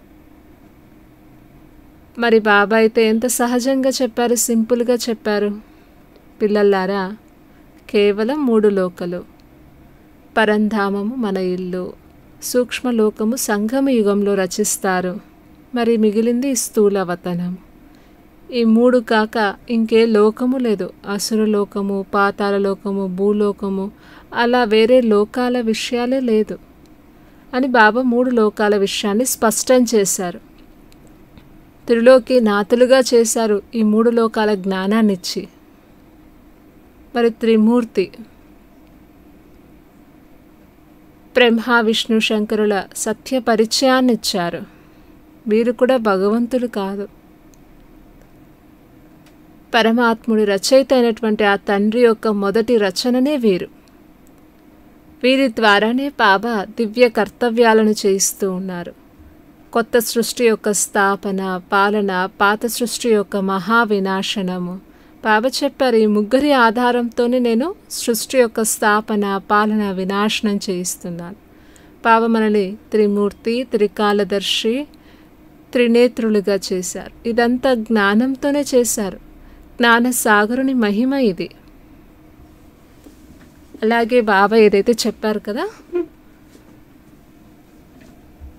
మరి బాబా అయితే ఎంత సహజంగా చెప్పారు సింపుల్గా చెప్పారు పిల్లలారా కేవలం మూడు లోకలు పరంధామము మన ఇల్లు సూక్ష్మలోకము సంగమ యుగంలో రచిస్తారు మరి మిగిలింది స్థూల వతనం ఈ మూడు కాక ఇంకే లోకము లేదు అసురలోకము పాతాల లోకము భూలోకము అలా వేరే లోకాల విషయాలే లేదు అని బాబా మూడు లోకాల విషయాన్ని స్పష్టం చేశారు త్రిలోకి నాతులుగా చేశారు ఈ మూడు లోకాల జ్ఞానాన్నిచ్చి మరి త్రిమూర్తి బ్రహ్మ విష్ణు శంకరుల సత్య పరిచయాన్ని ఇచ్చారు వీరు కూడా భగవంతులు కాదు పరమాత్ముడి రచయిత అయినటువంటి ఆ తండ్రి యొక్క మొదటి రచననే వీరు వీరి ద్వారానే బాబా దివ్య కర్తవ్యాలను చేయిస్తూ ఉన్నారు కొత్త సృష్టి యొక్క స్థాపన పాలన పాత సృష్టి యొక్క మహా వినాశనము బాబా చెప్పారు ఈ ముగ్గురి ఆధారంతోనే నేను సృష్టి యొక్క స్థాపన పాలన వినాశనం చేయిస్తున్నాను బాబా మనల్ని త్రిమూర్తి త్రికాలదర్శి త్రినేత్రులుగా చేశారు ఇదంతా జ్ఞానంతోనే చేశారు జ్ఞాన సాగరుని మహిమ ఇది అలాగే బాబా ఏదైతే చెప్పారు కదా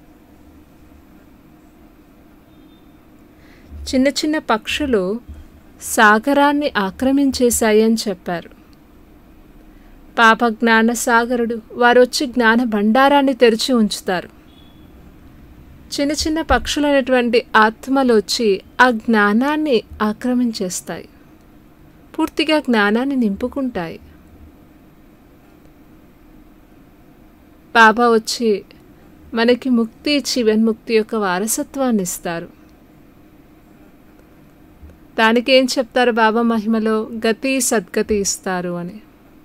చిన్న చిన్న పక్షులు సాగరాన్ని ఆక్రమించేశాయి అని చెప్పారు పాప జ్ఞాన సాగరుడు వారు వచ్చి జ్ఞాన భండారాన్ని తెరిచి ఉంచుతారు చిన్న చిన్న పక్షులైనటువంటి ఆత్మలు వచ్చి ఆ జ్ఞానాన్ని ఆక్రమించేస్తాయి పూర్తిగా జ్ఞానాన్ని నింపుకుంటాయి బాబా వచ్చి మనకి ముక్తి జీవన్ముక్తి యొక్క వారసత్వాన్ని ఇస్తారు దానికి ఏం చెప్తారు బాబా మహిమలో గతి సద్గతి ఇస్తారు అని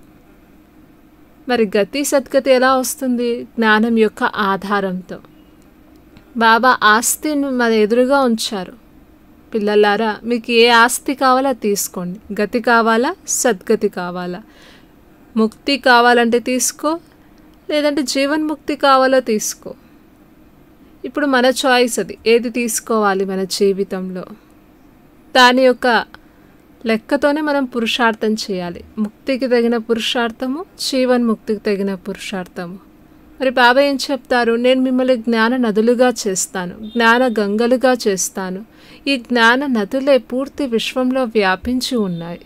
మరి గతి సద్గతి ఎలా వస్తుంది జ్ఞానం యొక్క ఆధారంతో బాబా ఆస్తిని మన ఎదురుగా ఉంచారు పిల్లలారా మీకు ఏ ఆస్తి కావాలో అది తీసుకోండి గతి కావాలా సద్గతి కావాలా ముక్తి కావాలంటే తీసుకో లేదంటే జీవన్ముక్తి కావాలో తీసుకో ఇప్పుడు మన చాయిస్ అది ఏది తీసుకోవాలి మన జీవితంలో దాని యొక్క లెక్కతోనే మనం పురుషార్థం చేయాలి ముక్తికి తగిన పురుషార్థము జీవన్ముక్తికి తగిన పురుషార్థము మరి బాబా ఏం చెప్తారు నేను మిమ్మల్ని జ్ఞాన నదులుగా చేస్తాను జ్ఞాన గంగలుగా చేస్తాను ఈ జ్ఞాన నదులే పూర్తి విశ్వంలో వ్యాపించి ఉన్నాయి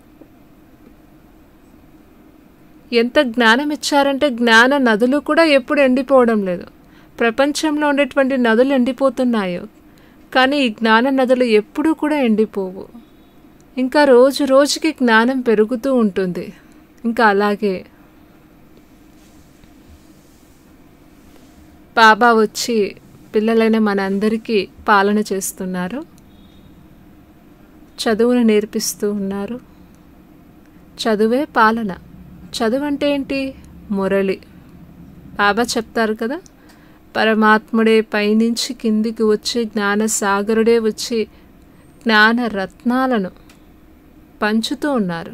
ఎంత జ్ఞానం ఇచ్చారంటే జ్ఞాన నదులు కూడా ఎప్పుడు ఎండిపోవడం లేదు ప్రపంచంలో ఉండేటువంటి నదులు ఎండిపోతున్నాయో కానీ ఈ జ్ఞాన నదులు ఎప్పుడూ కూడా ఎండిపోవు ఇంకా రోజు రోజుకి జ్ఞానం పెరుగుతూ ఉంటుంది ఇంకా అలాగే బాబా వచ్చి పిల్లలైన మనందరికీ పాలన చేస్తున్నారు చదువును నేర్పిస్తూ ఉన్నారు చదువే పాలన చదువు అంటే ఏంటి మురళి బాబా చెప్తారు కదా పరమాత్ముడే పైనుంచి కిందికి వచ్చి జ్ఞాన సాగరుడే వచ్చి జ్ఞాన రత్నాలను పంచుతూ ఉన్నారు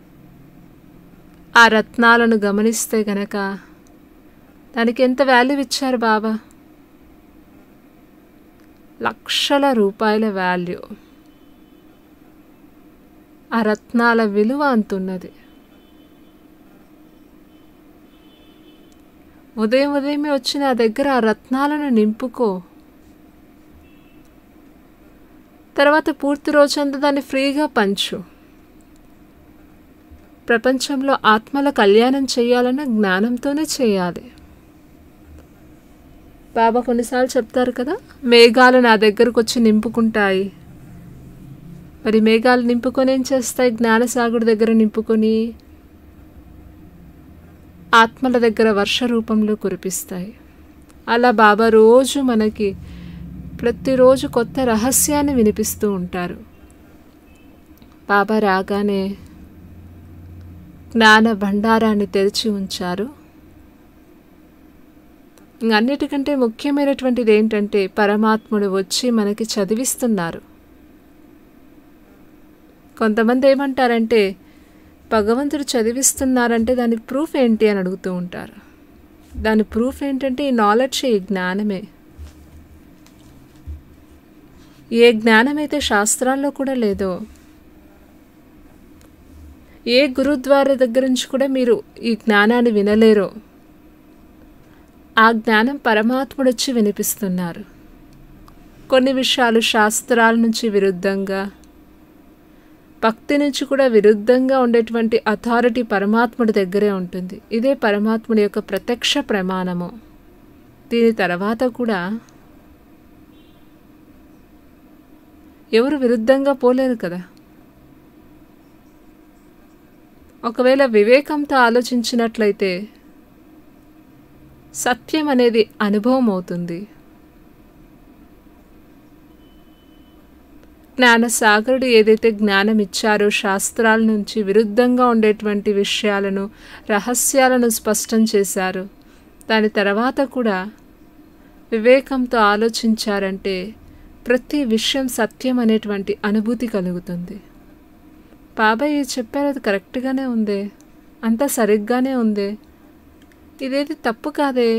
ఆ రత్నాలను గమనిస్తే గనక దానికి ఎంత వాల్యూ ఇచ్చారు బాబా లక్షల రూపాయల వాల్యూ ఆ రత్నాల విలువ అంతున్నది ఉదయం ఉదయమే వచ్చి నా దగ్గర ఆ రత్నాలను నింపుకో తర్వాత పూర్తి రోజంతా దాన్ని ఫ్రీగా పంచు ప్రపంచంలో ఆత్మల కళ్యాణం చేయాలన్న జ్ఞానంతోనే చేయాలి బాబా కొన్నిసార్లు చెప్తారు కదా మేఘాలు నా దగ్గరకు వచ్చి నింపుకుంటాయి మరి మేఘాలు నింపుకొని ఏం చేస్తాయి జ్ఞానసాగుడి దగ్గర నింపుకొని ఆత్మల దగ్గర వర్ష రూపంలో కురిపిస్తాయి అలా బాబా రోజు మనకి ప్రతిరోజు కొత్త రహస్యాన్ని వినిపిస్తూ ఉంటారు బాబా రాగానే జ్ఞాన భండారాన్ని తెరిచి ఉంచారు ఇంక అన్నిటికంటే ముఖ్యమైనటువంటిది ఏంటంటే పరమాత్ముడు వచ్చి మనకి చదివిస్తున్నారు కొంతమంది ఏమంటారంటే భగవంతుడు చదివిస్తున్నారంటే దానికి ప్రూఫ్ ఏంటి అని అడుగుతూ ఉంటారు దాని ప్రూఫ్ ఏంటంటే ఈ నాలెడ్జ్ ఈ జ్ఞానమే ఏ జ్ఞానమైతే శాస్త్రాల్లో కూడా లేదో ఏ గురుద్వార దగ్గర నుంచి కూడా మీరు ఈ జ్ఞానాన్ని వినలేరో ఆ జ్ఞానం పరమాత్ముడు వచ్చి వినిపిస్తున్నారు కొన్ని విషయాలు శాస్త్రాల నుంచి విరుద్ధంగా భక్తి నుంచి కూడా విరుద్ధంగా ఉండేటువంటి అథారిటీ పరమాత్ముడి దగ్గరే ఉంటుంది ఇదే పరమాత్ముడి యొక్క ప్రత్యక్ష ప్రమాణము దీని తర్వాత కూడా ఎవరు విరుద్ధంగా పోలేరు కదా ఒకవేళ వివేకంతో ఆలోచించినట్లయితే సత్యం అనేది అనుభవం అవుతుంది జ్ఞానసాగరుడు ఏదైతే జ్ఞానం ఇచ్చారో శాస్త్రాల నుంచి విరుద్ధంగా ఉండేటువంటి విషయాలను రహస్యాలను స్పష్టం చేశారు దాని తర్వాత కూడా వివేకంతో ఆలోచించారంటే ప్రతి విషయం సత్యం అనేటువంటి అనుభూతి కలుగుతుంది బాబాయ్ ఇది చెప్పారు అది కరెక్ట్గానే ఉందే అంతా సరిగ్గానే ఉందే ఇదేది తప్పు కాదే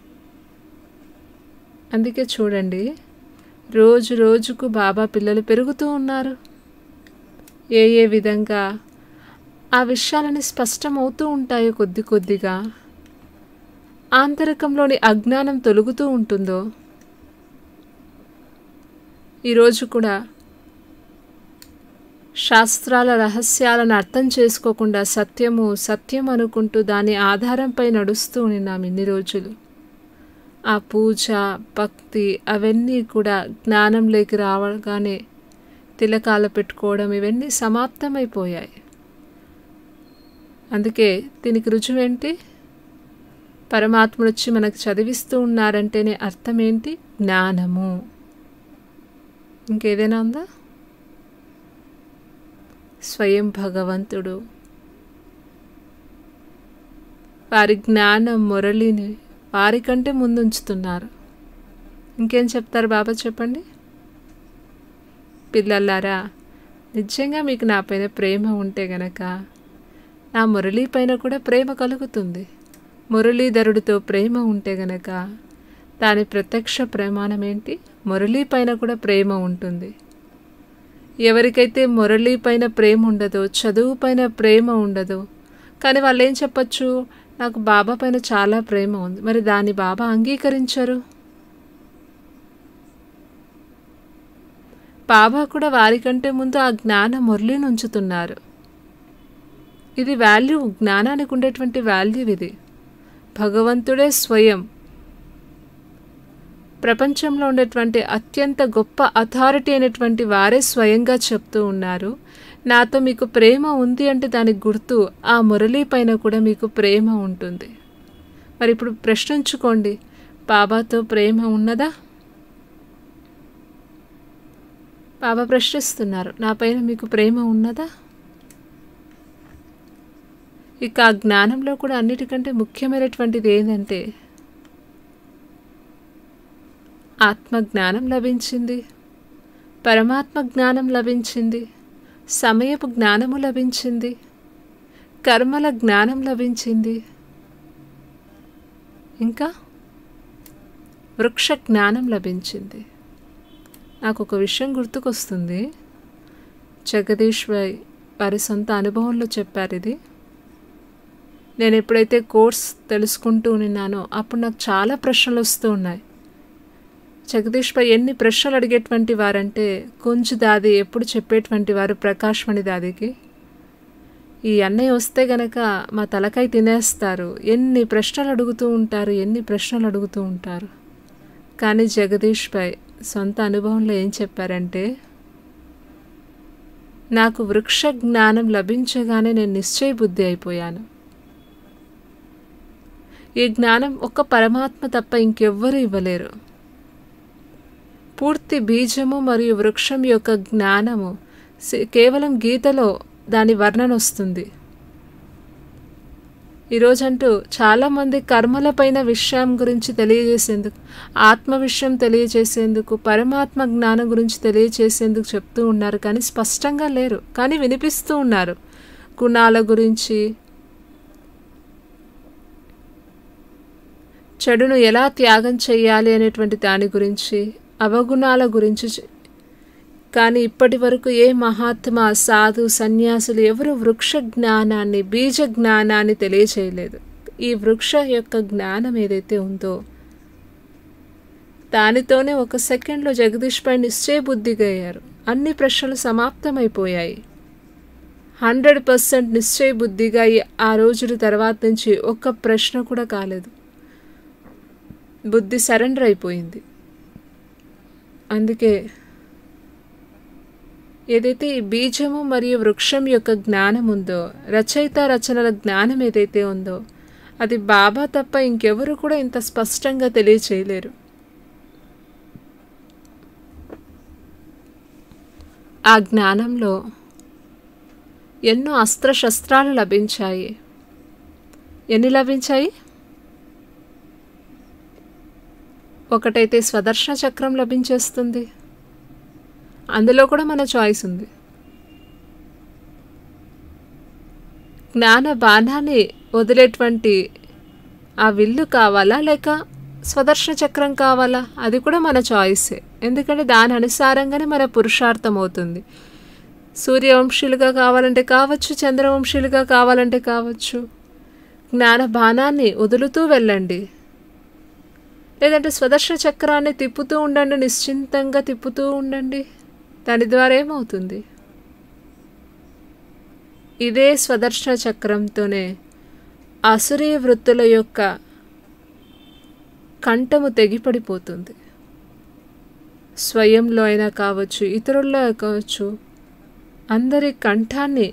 అందుకే చూడండి రోజు రోజుకు బాబా పిల్లలు పెరుగుతూ ఉన్నారు ఏ ఏ విధంగా ఆ విషయాలని స్పష్టమవుతూ ఉంటాయో కొద్ది కొద్దిగా ఆంతరికంలోని అజ్ఞానం తొలుగుతూ ఉంటుందో ఈరోజు కూడా శాస్త్రాల రహస్యాలను అర్థం చేసుకోకుండా సత్యము సత్యం అనుకుంటూ దాని ఆధారంపై నడుస్తూ ఉన్నాం ఇన్ని రోజులు ఆ పూజ భక్తి అవన్నీ కూడా జ్ఞానంలోకి రావగానే తిలకాలు పెట్టుకోవడం ఇవన్నీ సమాప్తమైపోయాయి అందుకే దీనికి రుజువేంటి పరమాత్ముడు వచ్చి మనకు చదివిస్తూ ఉన్నారంటేనే అర్థం ఏంటి జ్ఞానము ఇంకేదైనా ఉందా స్వయం భగవంతుడు వారి జ్ఞానం మురళిని వారికంటే ముందుంచుతున్నారు ఇంకేం చెప్తారు బాబా చెప్పండి పిల్లలారా నిజంగా మీకు నా పైన ప్రేమ ఉంటే గనక నా మురళీ పైన కూడా ప్రేమ కలుగుతుంది మురళీధరుడితో ప్రేమ ఉంటే గనక దాని ప్రత్యక్ష ప్రమాణం ఏంటి మురళీ పైన కూడా ప్రేమ ఉంటుంది ఎవరికైతే మురళీ పైన ప్రేమ ఉండదో చదువు పైన ప్రేమ ఉండదో కానీ వాళ్ళు ఏం చెప్పచ్చు నాకు బాబా పైన చాలా ప్రేమ ఉంది మరి దాన్ని బాబా అంగీకరించరు బాబా కూడా వారికంటే ముందు ఆ జ్ఞాన మురళిని ఉంచుతున్నారు ఇది వాల్యూ జ్ఞానానికి ఉండేటువంటి వాల్యూ ఇది భగవంతుడే స్వయం ప్రపంచంలో ఉండేటువంటి అత్యంత గొప్ప అథారిటీ అయినటువంటి వారే స్వయంగా చెప్తూ ఉన్నారు నాతో మీకు ప్రేమ ఉంది అంటే దానికి గుర్తు ఆ మురళీ పైన కూడా మీకు ప్రేమ ఉంటుంది మరి ఇప్పుడు ప్రశ్నించుకోండి బాబాతో ప్రేమ ఉన్నదా బాబా ప్రశ్నిస్తున్నారు నా పైన మీకు ప్రేమ ఉన్నదా ఇక ఆ జ్ఞానంలో కూడా అన్నిటికంటే ముఖ్యమైనటువంటిది ఏంటంటే ఆత్మ జ్ఞానం లభించింది పరమాత్మ జ్ఞానం లభించింది సమయపు జ్ఞానము లభించింది కర్మల జ్ఞానం లభించింది ఇంకా వృక్ష జ్ఞానం లభించింది నాకు ఒక విషయం గుర్తుకొస్తుంది జగదీష్ భాయ్ వారి సొంత అనుభవంలో చెప్పారు ఇది నేను ఎప్పుడైతే కోర్స్ తెలుసుకుంటూ ఉన్నానో అప్పుడు నాకు చాలా ప్రశ్నలు వస్తూ ఉన్నాయి జగదీష్ పై ఎన్ని ప్రశ్నలు అడిగేటువంటి వారంటే కొంచెం దాది ఎప్పుడు చెప్పేటువంటి వారు ప్రకాష్ మణి దాదికి ఈ అన్నయ్య వస్తే గనక మా తలకాయ తినేస్తారు ఎన్ని ప్రశ్నలు అడుగుతూ ఉంటారు ఎన్ని ప్రశ్నలు అడుగుతూ ఉంటారు కానీ జగదీష్ పై సొంత అనుభవంలో ఏం చెప్పారంటే నాకు వృక్ష జ్ఞానం లభించగానే నేను నిశ్చయ బుద్ధి అయిపోయాను ఈ జ్ఞానం ఒక్క పరమాత్మ తప్ప ఇంకెవ్వరూ ఇవ్వలేరు పూర్తి బీజము మరియు వృక్షం యొక్క జ్ఞానము సి- కేవలం గీతలో దాని వర్ణన వస్తుంది ఈరోజంటూ చాలామంది కర్మలపైన విషయం గురించి తెలియజేసేందుకు ఆత్మ విషయం తెలియజేసేందుకు పరమాత్మ జ్ఞానం గురించి తెలియజేసేందుకు చెప్తూ ఉన్నారు కానీ స్పష్టంగా లేరు కానీ వినిపిస్తూ ఉన్నారు గుణాల గురించి చెడును ఎలా త్యాగం చేయాలి అనేటువంటి దాని గురించి అవగుణాల గురించి చె- కానీ ఇప్పటి వరకు ఏ మహాత్మా సాధు సన్యాసులు ఎవరు వృక్ష జ్ఞానాన్ని బీజ జ్ఞానాన్ని తెలియచేయలేదు ఈ వృక్ష యొక్క జ్ఞానం ఏదైతే ఉందో దానితోనే ఒక సెకండ్లో జగదీష్ పై నిశ్చయ బుద్ధిగా అయ్యారు అన్ని ప్రశ్నలు సమాప్తమైపోయాయి హండ్రెడ్ పర్సెంట్ నిశ్చయ బుద్ధిగా అయ్యి ఆ రోజుల తర్వాత నుంచి ఒక్క ప్రశ్న కూడా కాలేదు బుద్ధి సరెండర్ అయిపోయింది అందుకే ఏదైతే ఈ బీజము మరియు వృక్షం యొక్క జ్ఞానం ఉందో రచయిత రచనల జ్ఞానం ఏదైతే ఉందో అది బాబా తప్ప ఇంకెవరు కూడా ఇంత స్పష్టంగా తెలియచేయలేరు ఆ జ్ఞానంలో ఎన్నో అస్త్రశస్త్రాలు లభించాయి ఎన్ని లభించాయి ఒకటైతే స్వదర్శన చక్రం లభించేస్తుంది అందులో కూడా మన చాయిస్ ఉంది జ్ఞాన బాణాన్ని వదిలేటువంటి ఆ విల్లు కావాలా లేక స్వదర్శన చక్రం కావాలా అది కూడా మన చాయిసే ఎందుకంటే దాని అనుసారంగానే మన పురుషార్థం అవుతుంది సూర్యవంశీలుగా కావాలంటే కావచ్చు చంద్రవంశీలుగా కావాలంటే కావచ్చు జ్ఞాన బాణాన్ని వదులుతూ వెళ్ళండి లేదంటే స్వదర్శన చక్రాన్ని తిప్పుతూ ఉండండి నిశ్చింతంగా తిప్పుతూ ఉండండి దాని ద్వారా ఏమవుతుంది ఇదే స్వదర్శన చక్రంతోనే అసురీ వృత్తుల యొక్క కంఠము తెగిపడిపోతుంది స్వయంలో అయినా కావచ్చు ఇతరుల్లో కావచ్చు అందరి కంఠాన్ని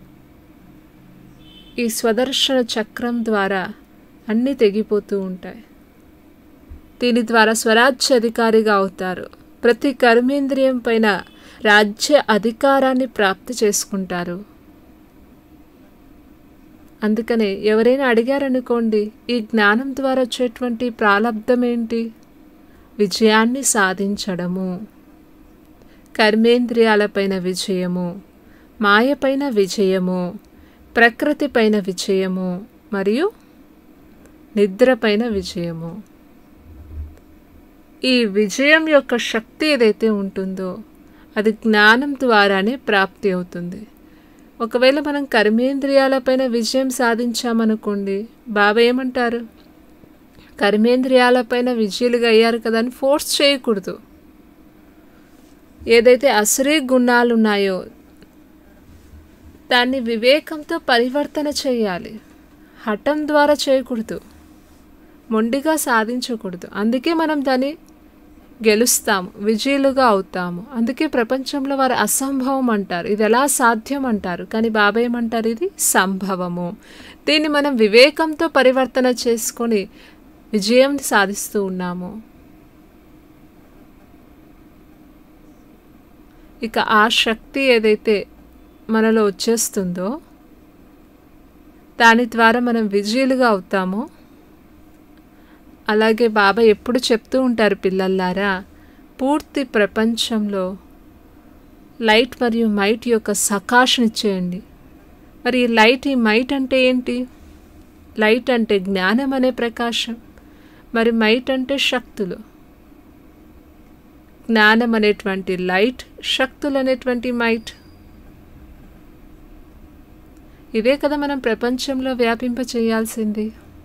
ఈ స్వదర్శన చక్రం ద్వారా అన్నీ తెగిపోతూ ఉంటాయి దీని ద్వారా స్వరాజ్య అధికారిగా అవుతారు ప్రతి కర్మేంద్రియం పైన రాజ్య అధికారాన్ని ప్రాప్తి చేసుకుంటారు అందుకనే ఎవరైనా అడిగారనుకోండి ఈ జ్ఞానం ద్వారా వచ్చేటువంటి ప్రాలబ్ధం ఏంటి విజయాన్ని సాధించడము కర్మేంద్రియాలపైన విజయము మాయపైన విజయము ప్రకృతిపైన విజయము మరియు నిద్రపైన విజయము ఈ విజయం యొక్క శక్తి ఏదైతే ఉంటుందో అది జ్ఞానం ద్వారానే ప్రాప్తి అవుతుంది ఒకవేళ మనం కర్మేంద్రియాలపైన విజయం సాధించామనుకోండి బాబా ఏమంటారు కర్మేంద్రియాలపైన విజయులుగా అయ్యారు కదా అని ఫోర్స్ చేయకూడదు ఏదైతే అసురీ గుణాలు ఉన్నాయో దాన్ని వివేకంతో పరివర్తన చేయాలి హఠం ద్వారా చేయకూడదు మొండిగా సాధించకూడదు అందుకే మనం దాన్ని గెలుస్తాము విజయులుగా అవుతాము అందుకే ప్రపంచంలో వారు అసంభవం అంటారు ఇది ఎలా సాధ్యం అంటారు కానీ బాబా ఏమంటారు ఇది సంభవము దీన్ని మనం వివేకంతో పరివర్తన చేసుకొని విజయం సాధిస్తూ ఉన్నాము ఇక ఆ శక్తి ఏదైతే మనలో వచ్చేస్తుందో దాని ద్వారా మనం విజయులుగా అవుతామో అలాగే బాబా ఎప్పుడు చెప్తూ ఉంటారు పిల్లల్లారా పూర్తి ప్రపంచంలో లైట్ మరియు మైట్ యొక్క సకాశనిచ్చేయండి మరి ఈ లైట్ ఈ మైట్ అంటే ఏంటి లైట్ అంటే జ్ఞానం అనే ప్రకాశం మరి మైట్ అంటే శక్తులు జ్ఞానం అనేటువంటి లైట్ శక్తులు అనేటువంటి మైట్ ఇవే కదా మనం ప్రపంచంలో వ్యాపింప చేయాల్సింది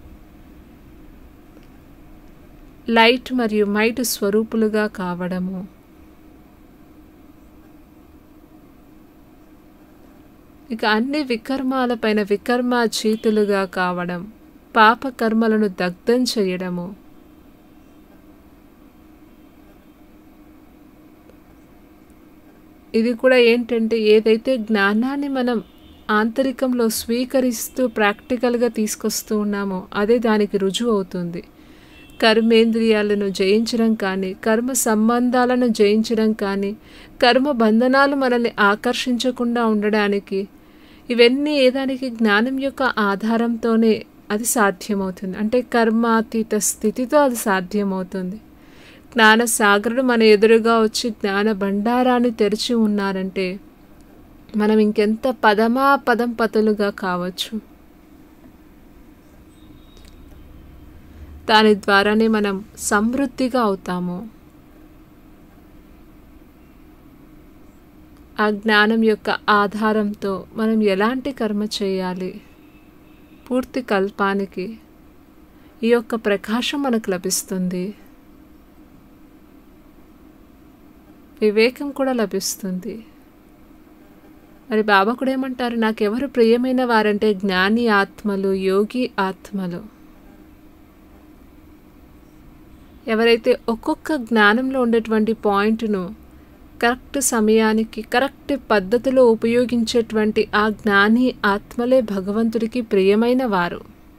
లైట్ మరియు మైట్ స్వరూపులుగా కావడము ఇక అన్ని వికర్మాలపైన వికర్మాచీతులుగా కావడం పాప కర్మలను దగ్ధం చేయడము ఇది కూడా ఏంటంటే ఏదైతే జ్ఞానాన్ని మనం ఆంతరికంలో స్వీకరిస్తూ ప్రాక్టికల్గా తీసుకొస్తూ ఉన్నామో అదే దానికి రుజువు అవుతుంది కర్మేంద్రియాలను జయించడం కానీ కర్మ సంబంధాలను జయించడం కానీ కర్మ బంధనాలు మనల్ని ఆకర్షించకుండా ఉండడానికి ఇవన్నీ ఏదానికి జ్ఞానం యొక్క ఆధారంతోనే అది సాధ్యమవుతుంది అంటే కర్మాతీత స్థితితో అది సాధ్యమవుతుంది జ్ఞాన సాగరుడు మన ఎదురుగా వచ్చి జ్ఞాన భండారాన్ని తెరిచి ఉన్నారంటే మనం ఇంకెంత పదమా పదం పతులుగా కావచ్చు దాని ద్వారానే మనం సమృద్ధిగా అవుతాము ఆ జ్ఞానం యొక్క ఆధారంతో మనం ఎలాంటి కర్మ చేయాలి పూర్తి కల్పానికి ఈ యొక్క ప్రకాశం మనకు లభిస్తుంది వివేకం కూడా లభిస్తుంది మరి బాబా కూడా ఏమంటారు నాకెవరు ప్రియమైన వారంటే జ్ఞాని ఆత్మలు యోగి ఆత్మలు ఎవరైతే ఒక్కొక్క జ్ఞానంలో ఉండేటువంటి పాయింట్ను కరెక్ట్ సమయానికి కరెక్ట్ పద్ధతిలో ఉపయోగించేటువంటి ఆ జ్ఞాని ఆత్మలే భగవంతుడికి ప్రియమైన వారు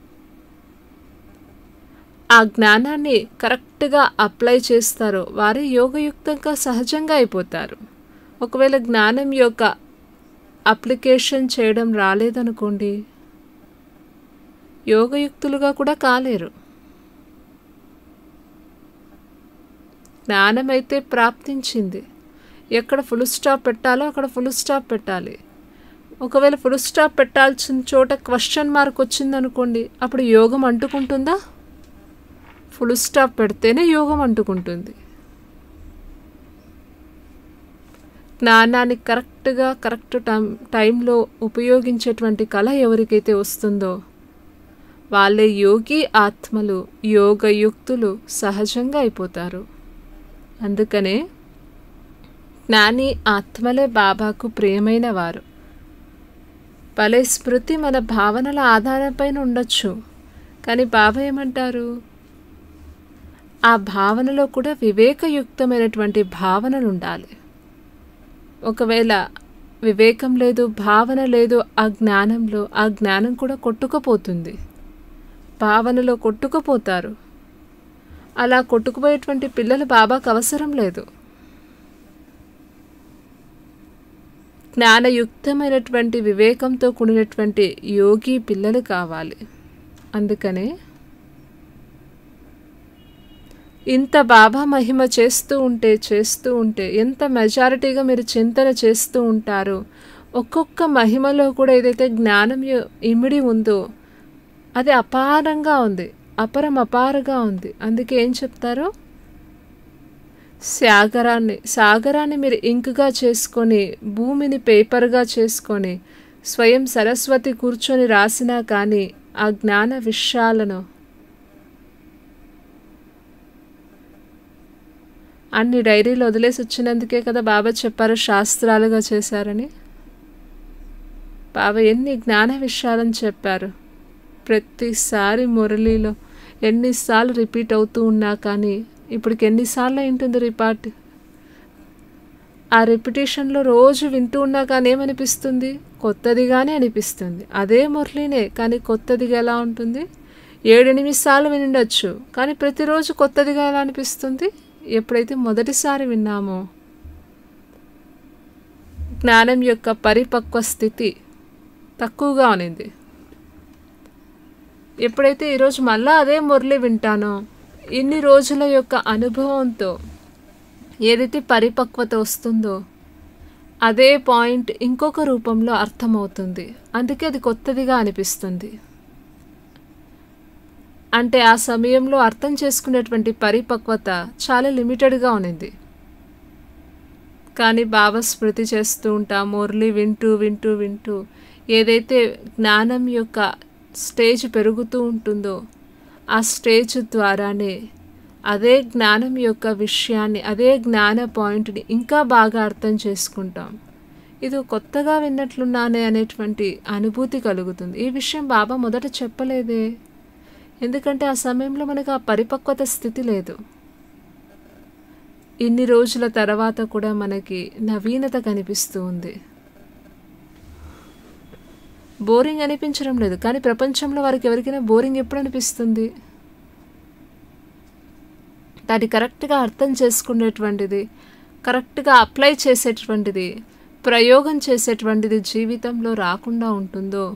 ఆ జ్ఞానాన్ని కరెక్ట్గా అప్లై చేస్తారో వారే యోగయుక్తంగా సహజంగా అయిపోతారు ఒకవేళ జ్ఞానం యొక్క అప్లికేషన్ చేయడం రాలేదనుకోండి యోగయుక్తులుగా కూడా కాలేరు జ్ఞానం అయితే ప్రాప్తించింది ఎక్కడ ఫుల్ స్టాప్ పెట్టాలో అక్కడ ఫుల్ స్టాప్ పెట్టాలి ఒకవేళ ఫుల్ స్టాప్ పెట్టాల్సిన చోట క్వశ్చన్ మార్క్ వచ్చిందనుకోండి అప్పుడు యోగం అంటుకుంటుందా ఫుల్ స్టాప్ పెడితేనే యోగం అంటుకుంటుంది జ్ఞానాన్ని కరెక్ట్గా కరెక్ట్ టైం టైంలో ఉపయోగించేటువంటి కళ ఎవరికైతే వస్తుందో వాళ్ళే యోగి ఆత్మలు యోగయుక్తులు సహజంగా అయిపోతారు అందుకనే జ్ఞాని ఆత్మలే బాబాకు ప్రియమైన వారు భలే స్మృతి మన భావనల ఆధారంపైన ఉండొచ్చు కానీ బాబా ఏమంటారు ఆ భావనలో కూడా వివేకయుక్తమైనటువంటి భావనలు ఉండాలి ఒకవేళ వివేకం లేదు భావన లేదు ఆ జ్ఞానంలో ఆ జ్ఞానం కూడా కొట్టుకుపోతుంది భావనలో కొట్టుకుపోతారు అలా కొట్టుకుపోయేటువంటి పిల్లలు బాబాకు అవసరం లేదు జ్ఞానయుక్తమైనటువంటి వివేకంతో కూడినటువంటి యోగి పిల్లలు కావాలి అందుకనే ఇంత బాబా మహిమ చేస్తూ ఉంటే చేస్తూ ఉంటే ఎంత మెజారిటీగా మీరు చింతన చేస్తూ ఉంటారో ఒక్కొక్క మహిమలో కూడా ఏదైతే జ్ఞానం యు- ఇమిడి ఉందో అది అపారంగా ఉంది అపరం అపారగా ఉంది అందుకే ఏం చెప్తారు సాగరాన్ని సాగరాన్ని మీరు ఇంకుగా చేసుకొని భూమిని పేపర్గా చేసుకొని స్వయం సరస్వతి కూర్చొని రాసినా కానీ ఆ జ్ఞాన విషయాలను అన్ని డైరీలు వదిలేసి వచ్చినందుకే కదా బాబా చెప్పారు శాస్త్రాలుగా చేశారని బాబా ఎన్ని జ్ఞాన విషయాలను చెప్పారు ప్రతిసారి మురళిలో ఎన్నిసార్లు రిపీట్ అవుతూ ఉన్నా కానీ ఇప్పటికి ఎన్నిసార్లు అయింటుంది రిపార్ట్ ఆ రిపిటేషన్లో రోజు వింటూ ఉన్నా కానీ ఏమనిపిస్తుంది కొత్తదిగానే అనిపిస్తుంది అదే మురళినే కానీ కొత్తదిగా ఎలా ఉంటుంది ఏడెనిమిది సార్లు వినుండొచ్చు కానీ ప్రతిరోజు కొత్తదిగా ఎలా అనిపిస్తుంది ఎప్పుడైతే మొదటిసారి విన్నామో జ్ఞానం యొక్క పరిపక్వ స్థితి తక్కువగా ఉనింది ఎప్పుడైతే ఈరోజు మళ్ళా అదే మురళి వింటానో ఇన్ని రోజుల యొక్క అనుభవంతో ఏదైతే పరిపక్వత వస్తుందో అదే పాయింట్ ఇంకొక రూపంలో అర్థమవుతుంది అందుకే అది కొత్తదిగా అనిపిస్తుంది అంటే ఆ సమయంలో అర్థం చేసుకునేటువంటి పరిపక్వత చాలా లిమిటెడ్గా ఉన్నింది కానీ బాబా స్మృతి చేస్తూ ఉంటా మురళి వింటూ వింటూ వింటూ ఏదైతే జ్ఞానం యొక్క స్టేజ్ పెరుగుతూ ఉంటుందో ఆ స్టేజ్ ద్వారానే అదే జ్ఞానం యొక్క విషయాన్ని అదే జ్ఞాన పాయింట్ని ఇంకా బాగా అర్థం చేసుకుంటాం ఇది కొత్తగా విన్నట్లున్నానే అనేటువంటి అనుభూతి కలుగుతుంది ఈ విషయం బాబా మొదట చెప్పలేదే ఎందుకంటే ఆ సమయంలో మనకు ఆ పరిపక్వత స్థితి లేదు ఇన్ని రోజుల తర్వాత కూడా మనకి నవీనత కనిపిస్తూ ఉంది బోరింగ్ అనిపించడం లేదు కానీ ప్రపంచంలో వారికి ఎవరికైనా బోరింగ్ ఎప్పుడు అనిపిస్తుంది దాన్ని కరెక్ట్గా అర్థం చేసుకునేటువంటిది కరెక్ట్గా అప్లై చేసేటువంటిది ప్రయోగం చేసేటువంటిది జీవితంలో రాకుండా ఉంటుందో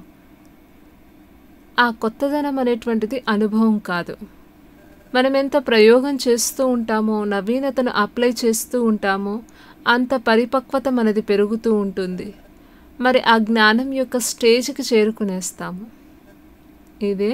ఆ కొత్తదనం అనేటువంటిది అనుభవం కాదు మనం ఎంత ప్రయోగం చేస్తూ ఉంటామో నవీనతను అప్లై చేస్తూ ఉంటామో అంత పరిపక్వత మనది పెరుగుతూ ఉంటుంది మరి ఆ జ్ఞానం యొక్క స్టేజ్కి చేరుకునేస్తాము ఇదే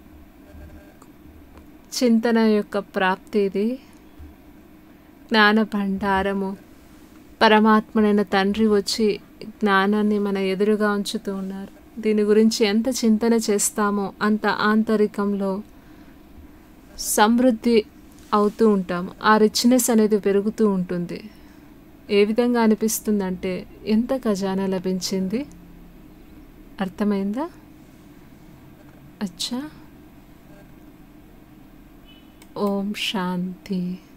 చింతన యొక్క ప్రాప్తి ఇది జ్ఞాన భండారము పరమాత్మనైన తండ్రి వచ్చి జ్ఞానాన్ని మన ఎదురుగా ఉంచుతూ ఉన్నారు దీని గురించి ఎంత చింతన చేస్తామో అంత ఆంతరికంలో సమృద్ధి అవుతూ ఉంటాం ఆ రిచ్నెస్ అనేది పెరుగుతూ ఉంటుంది ఏ విధంగా అనిపిస్తుందంటే ఎంత ఖజానా లభించింది అర్థమైందా అచ్చా ఓం శాంతి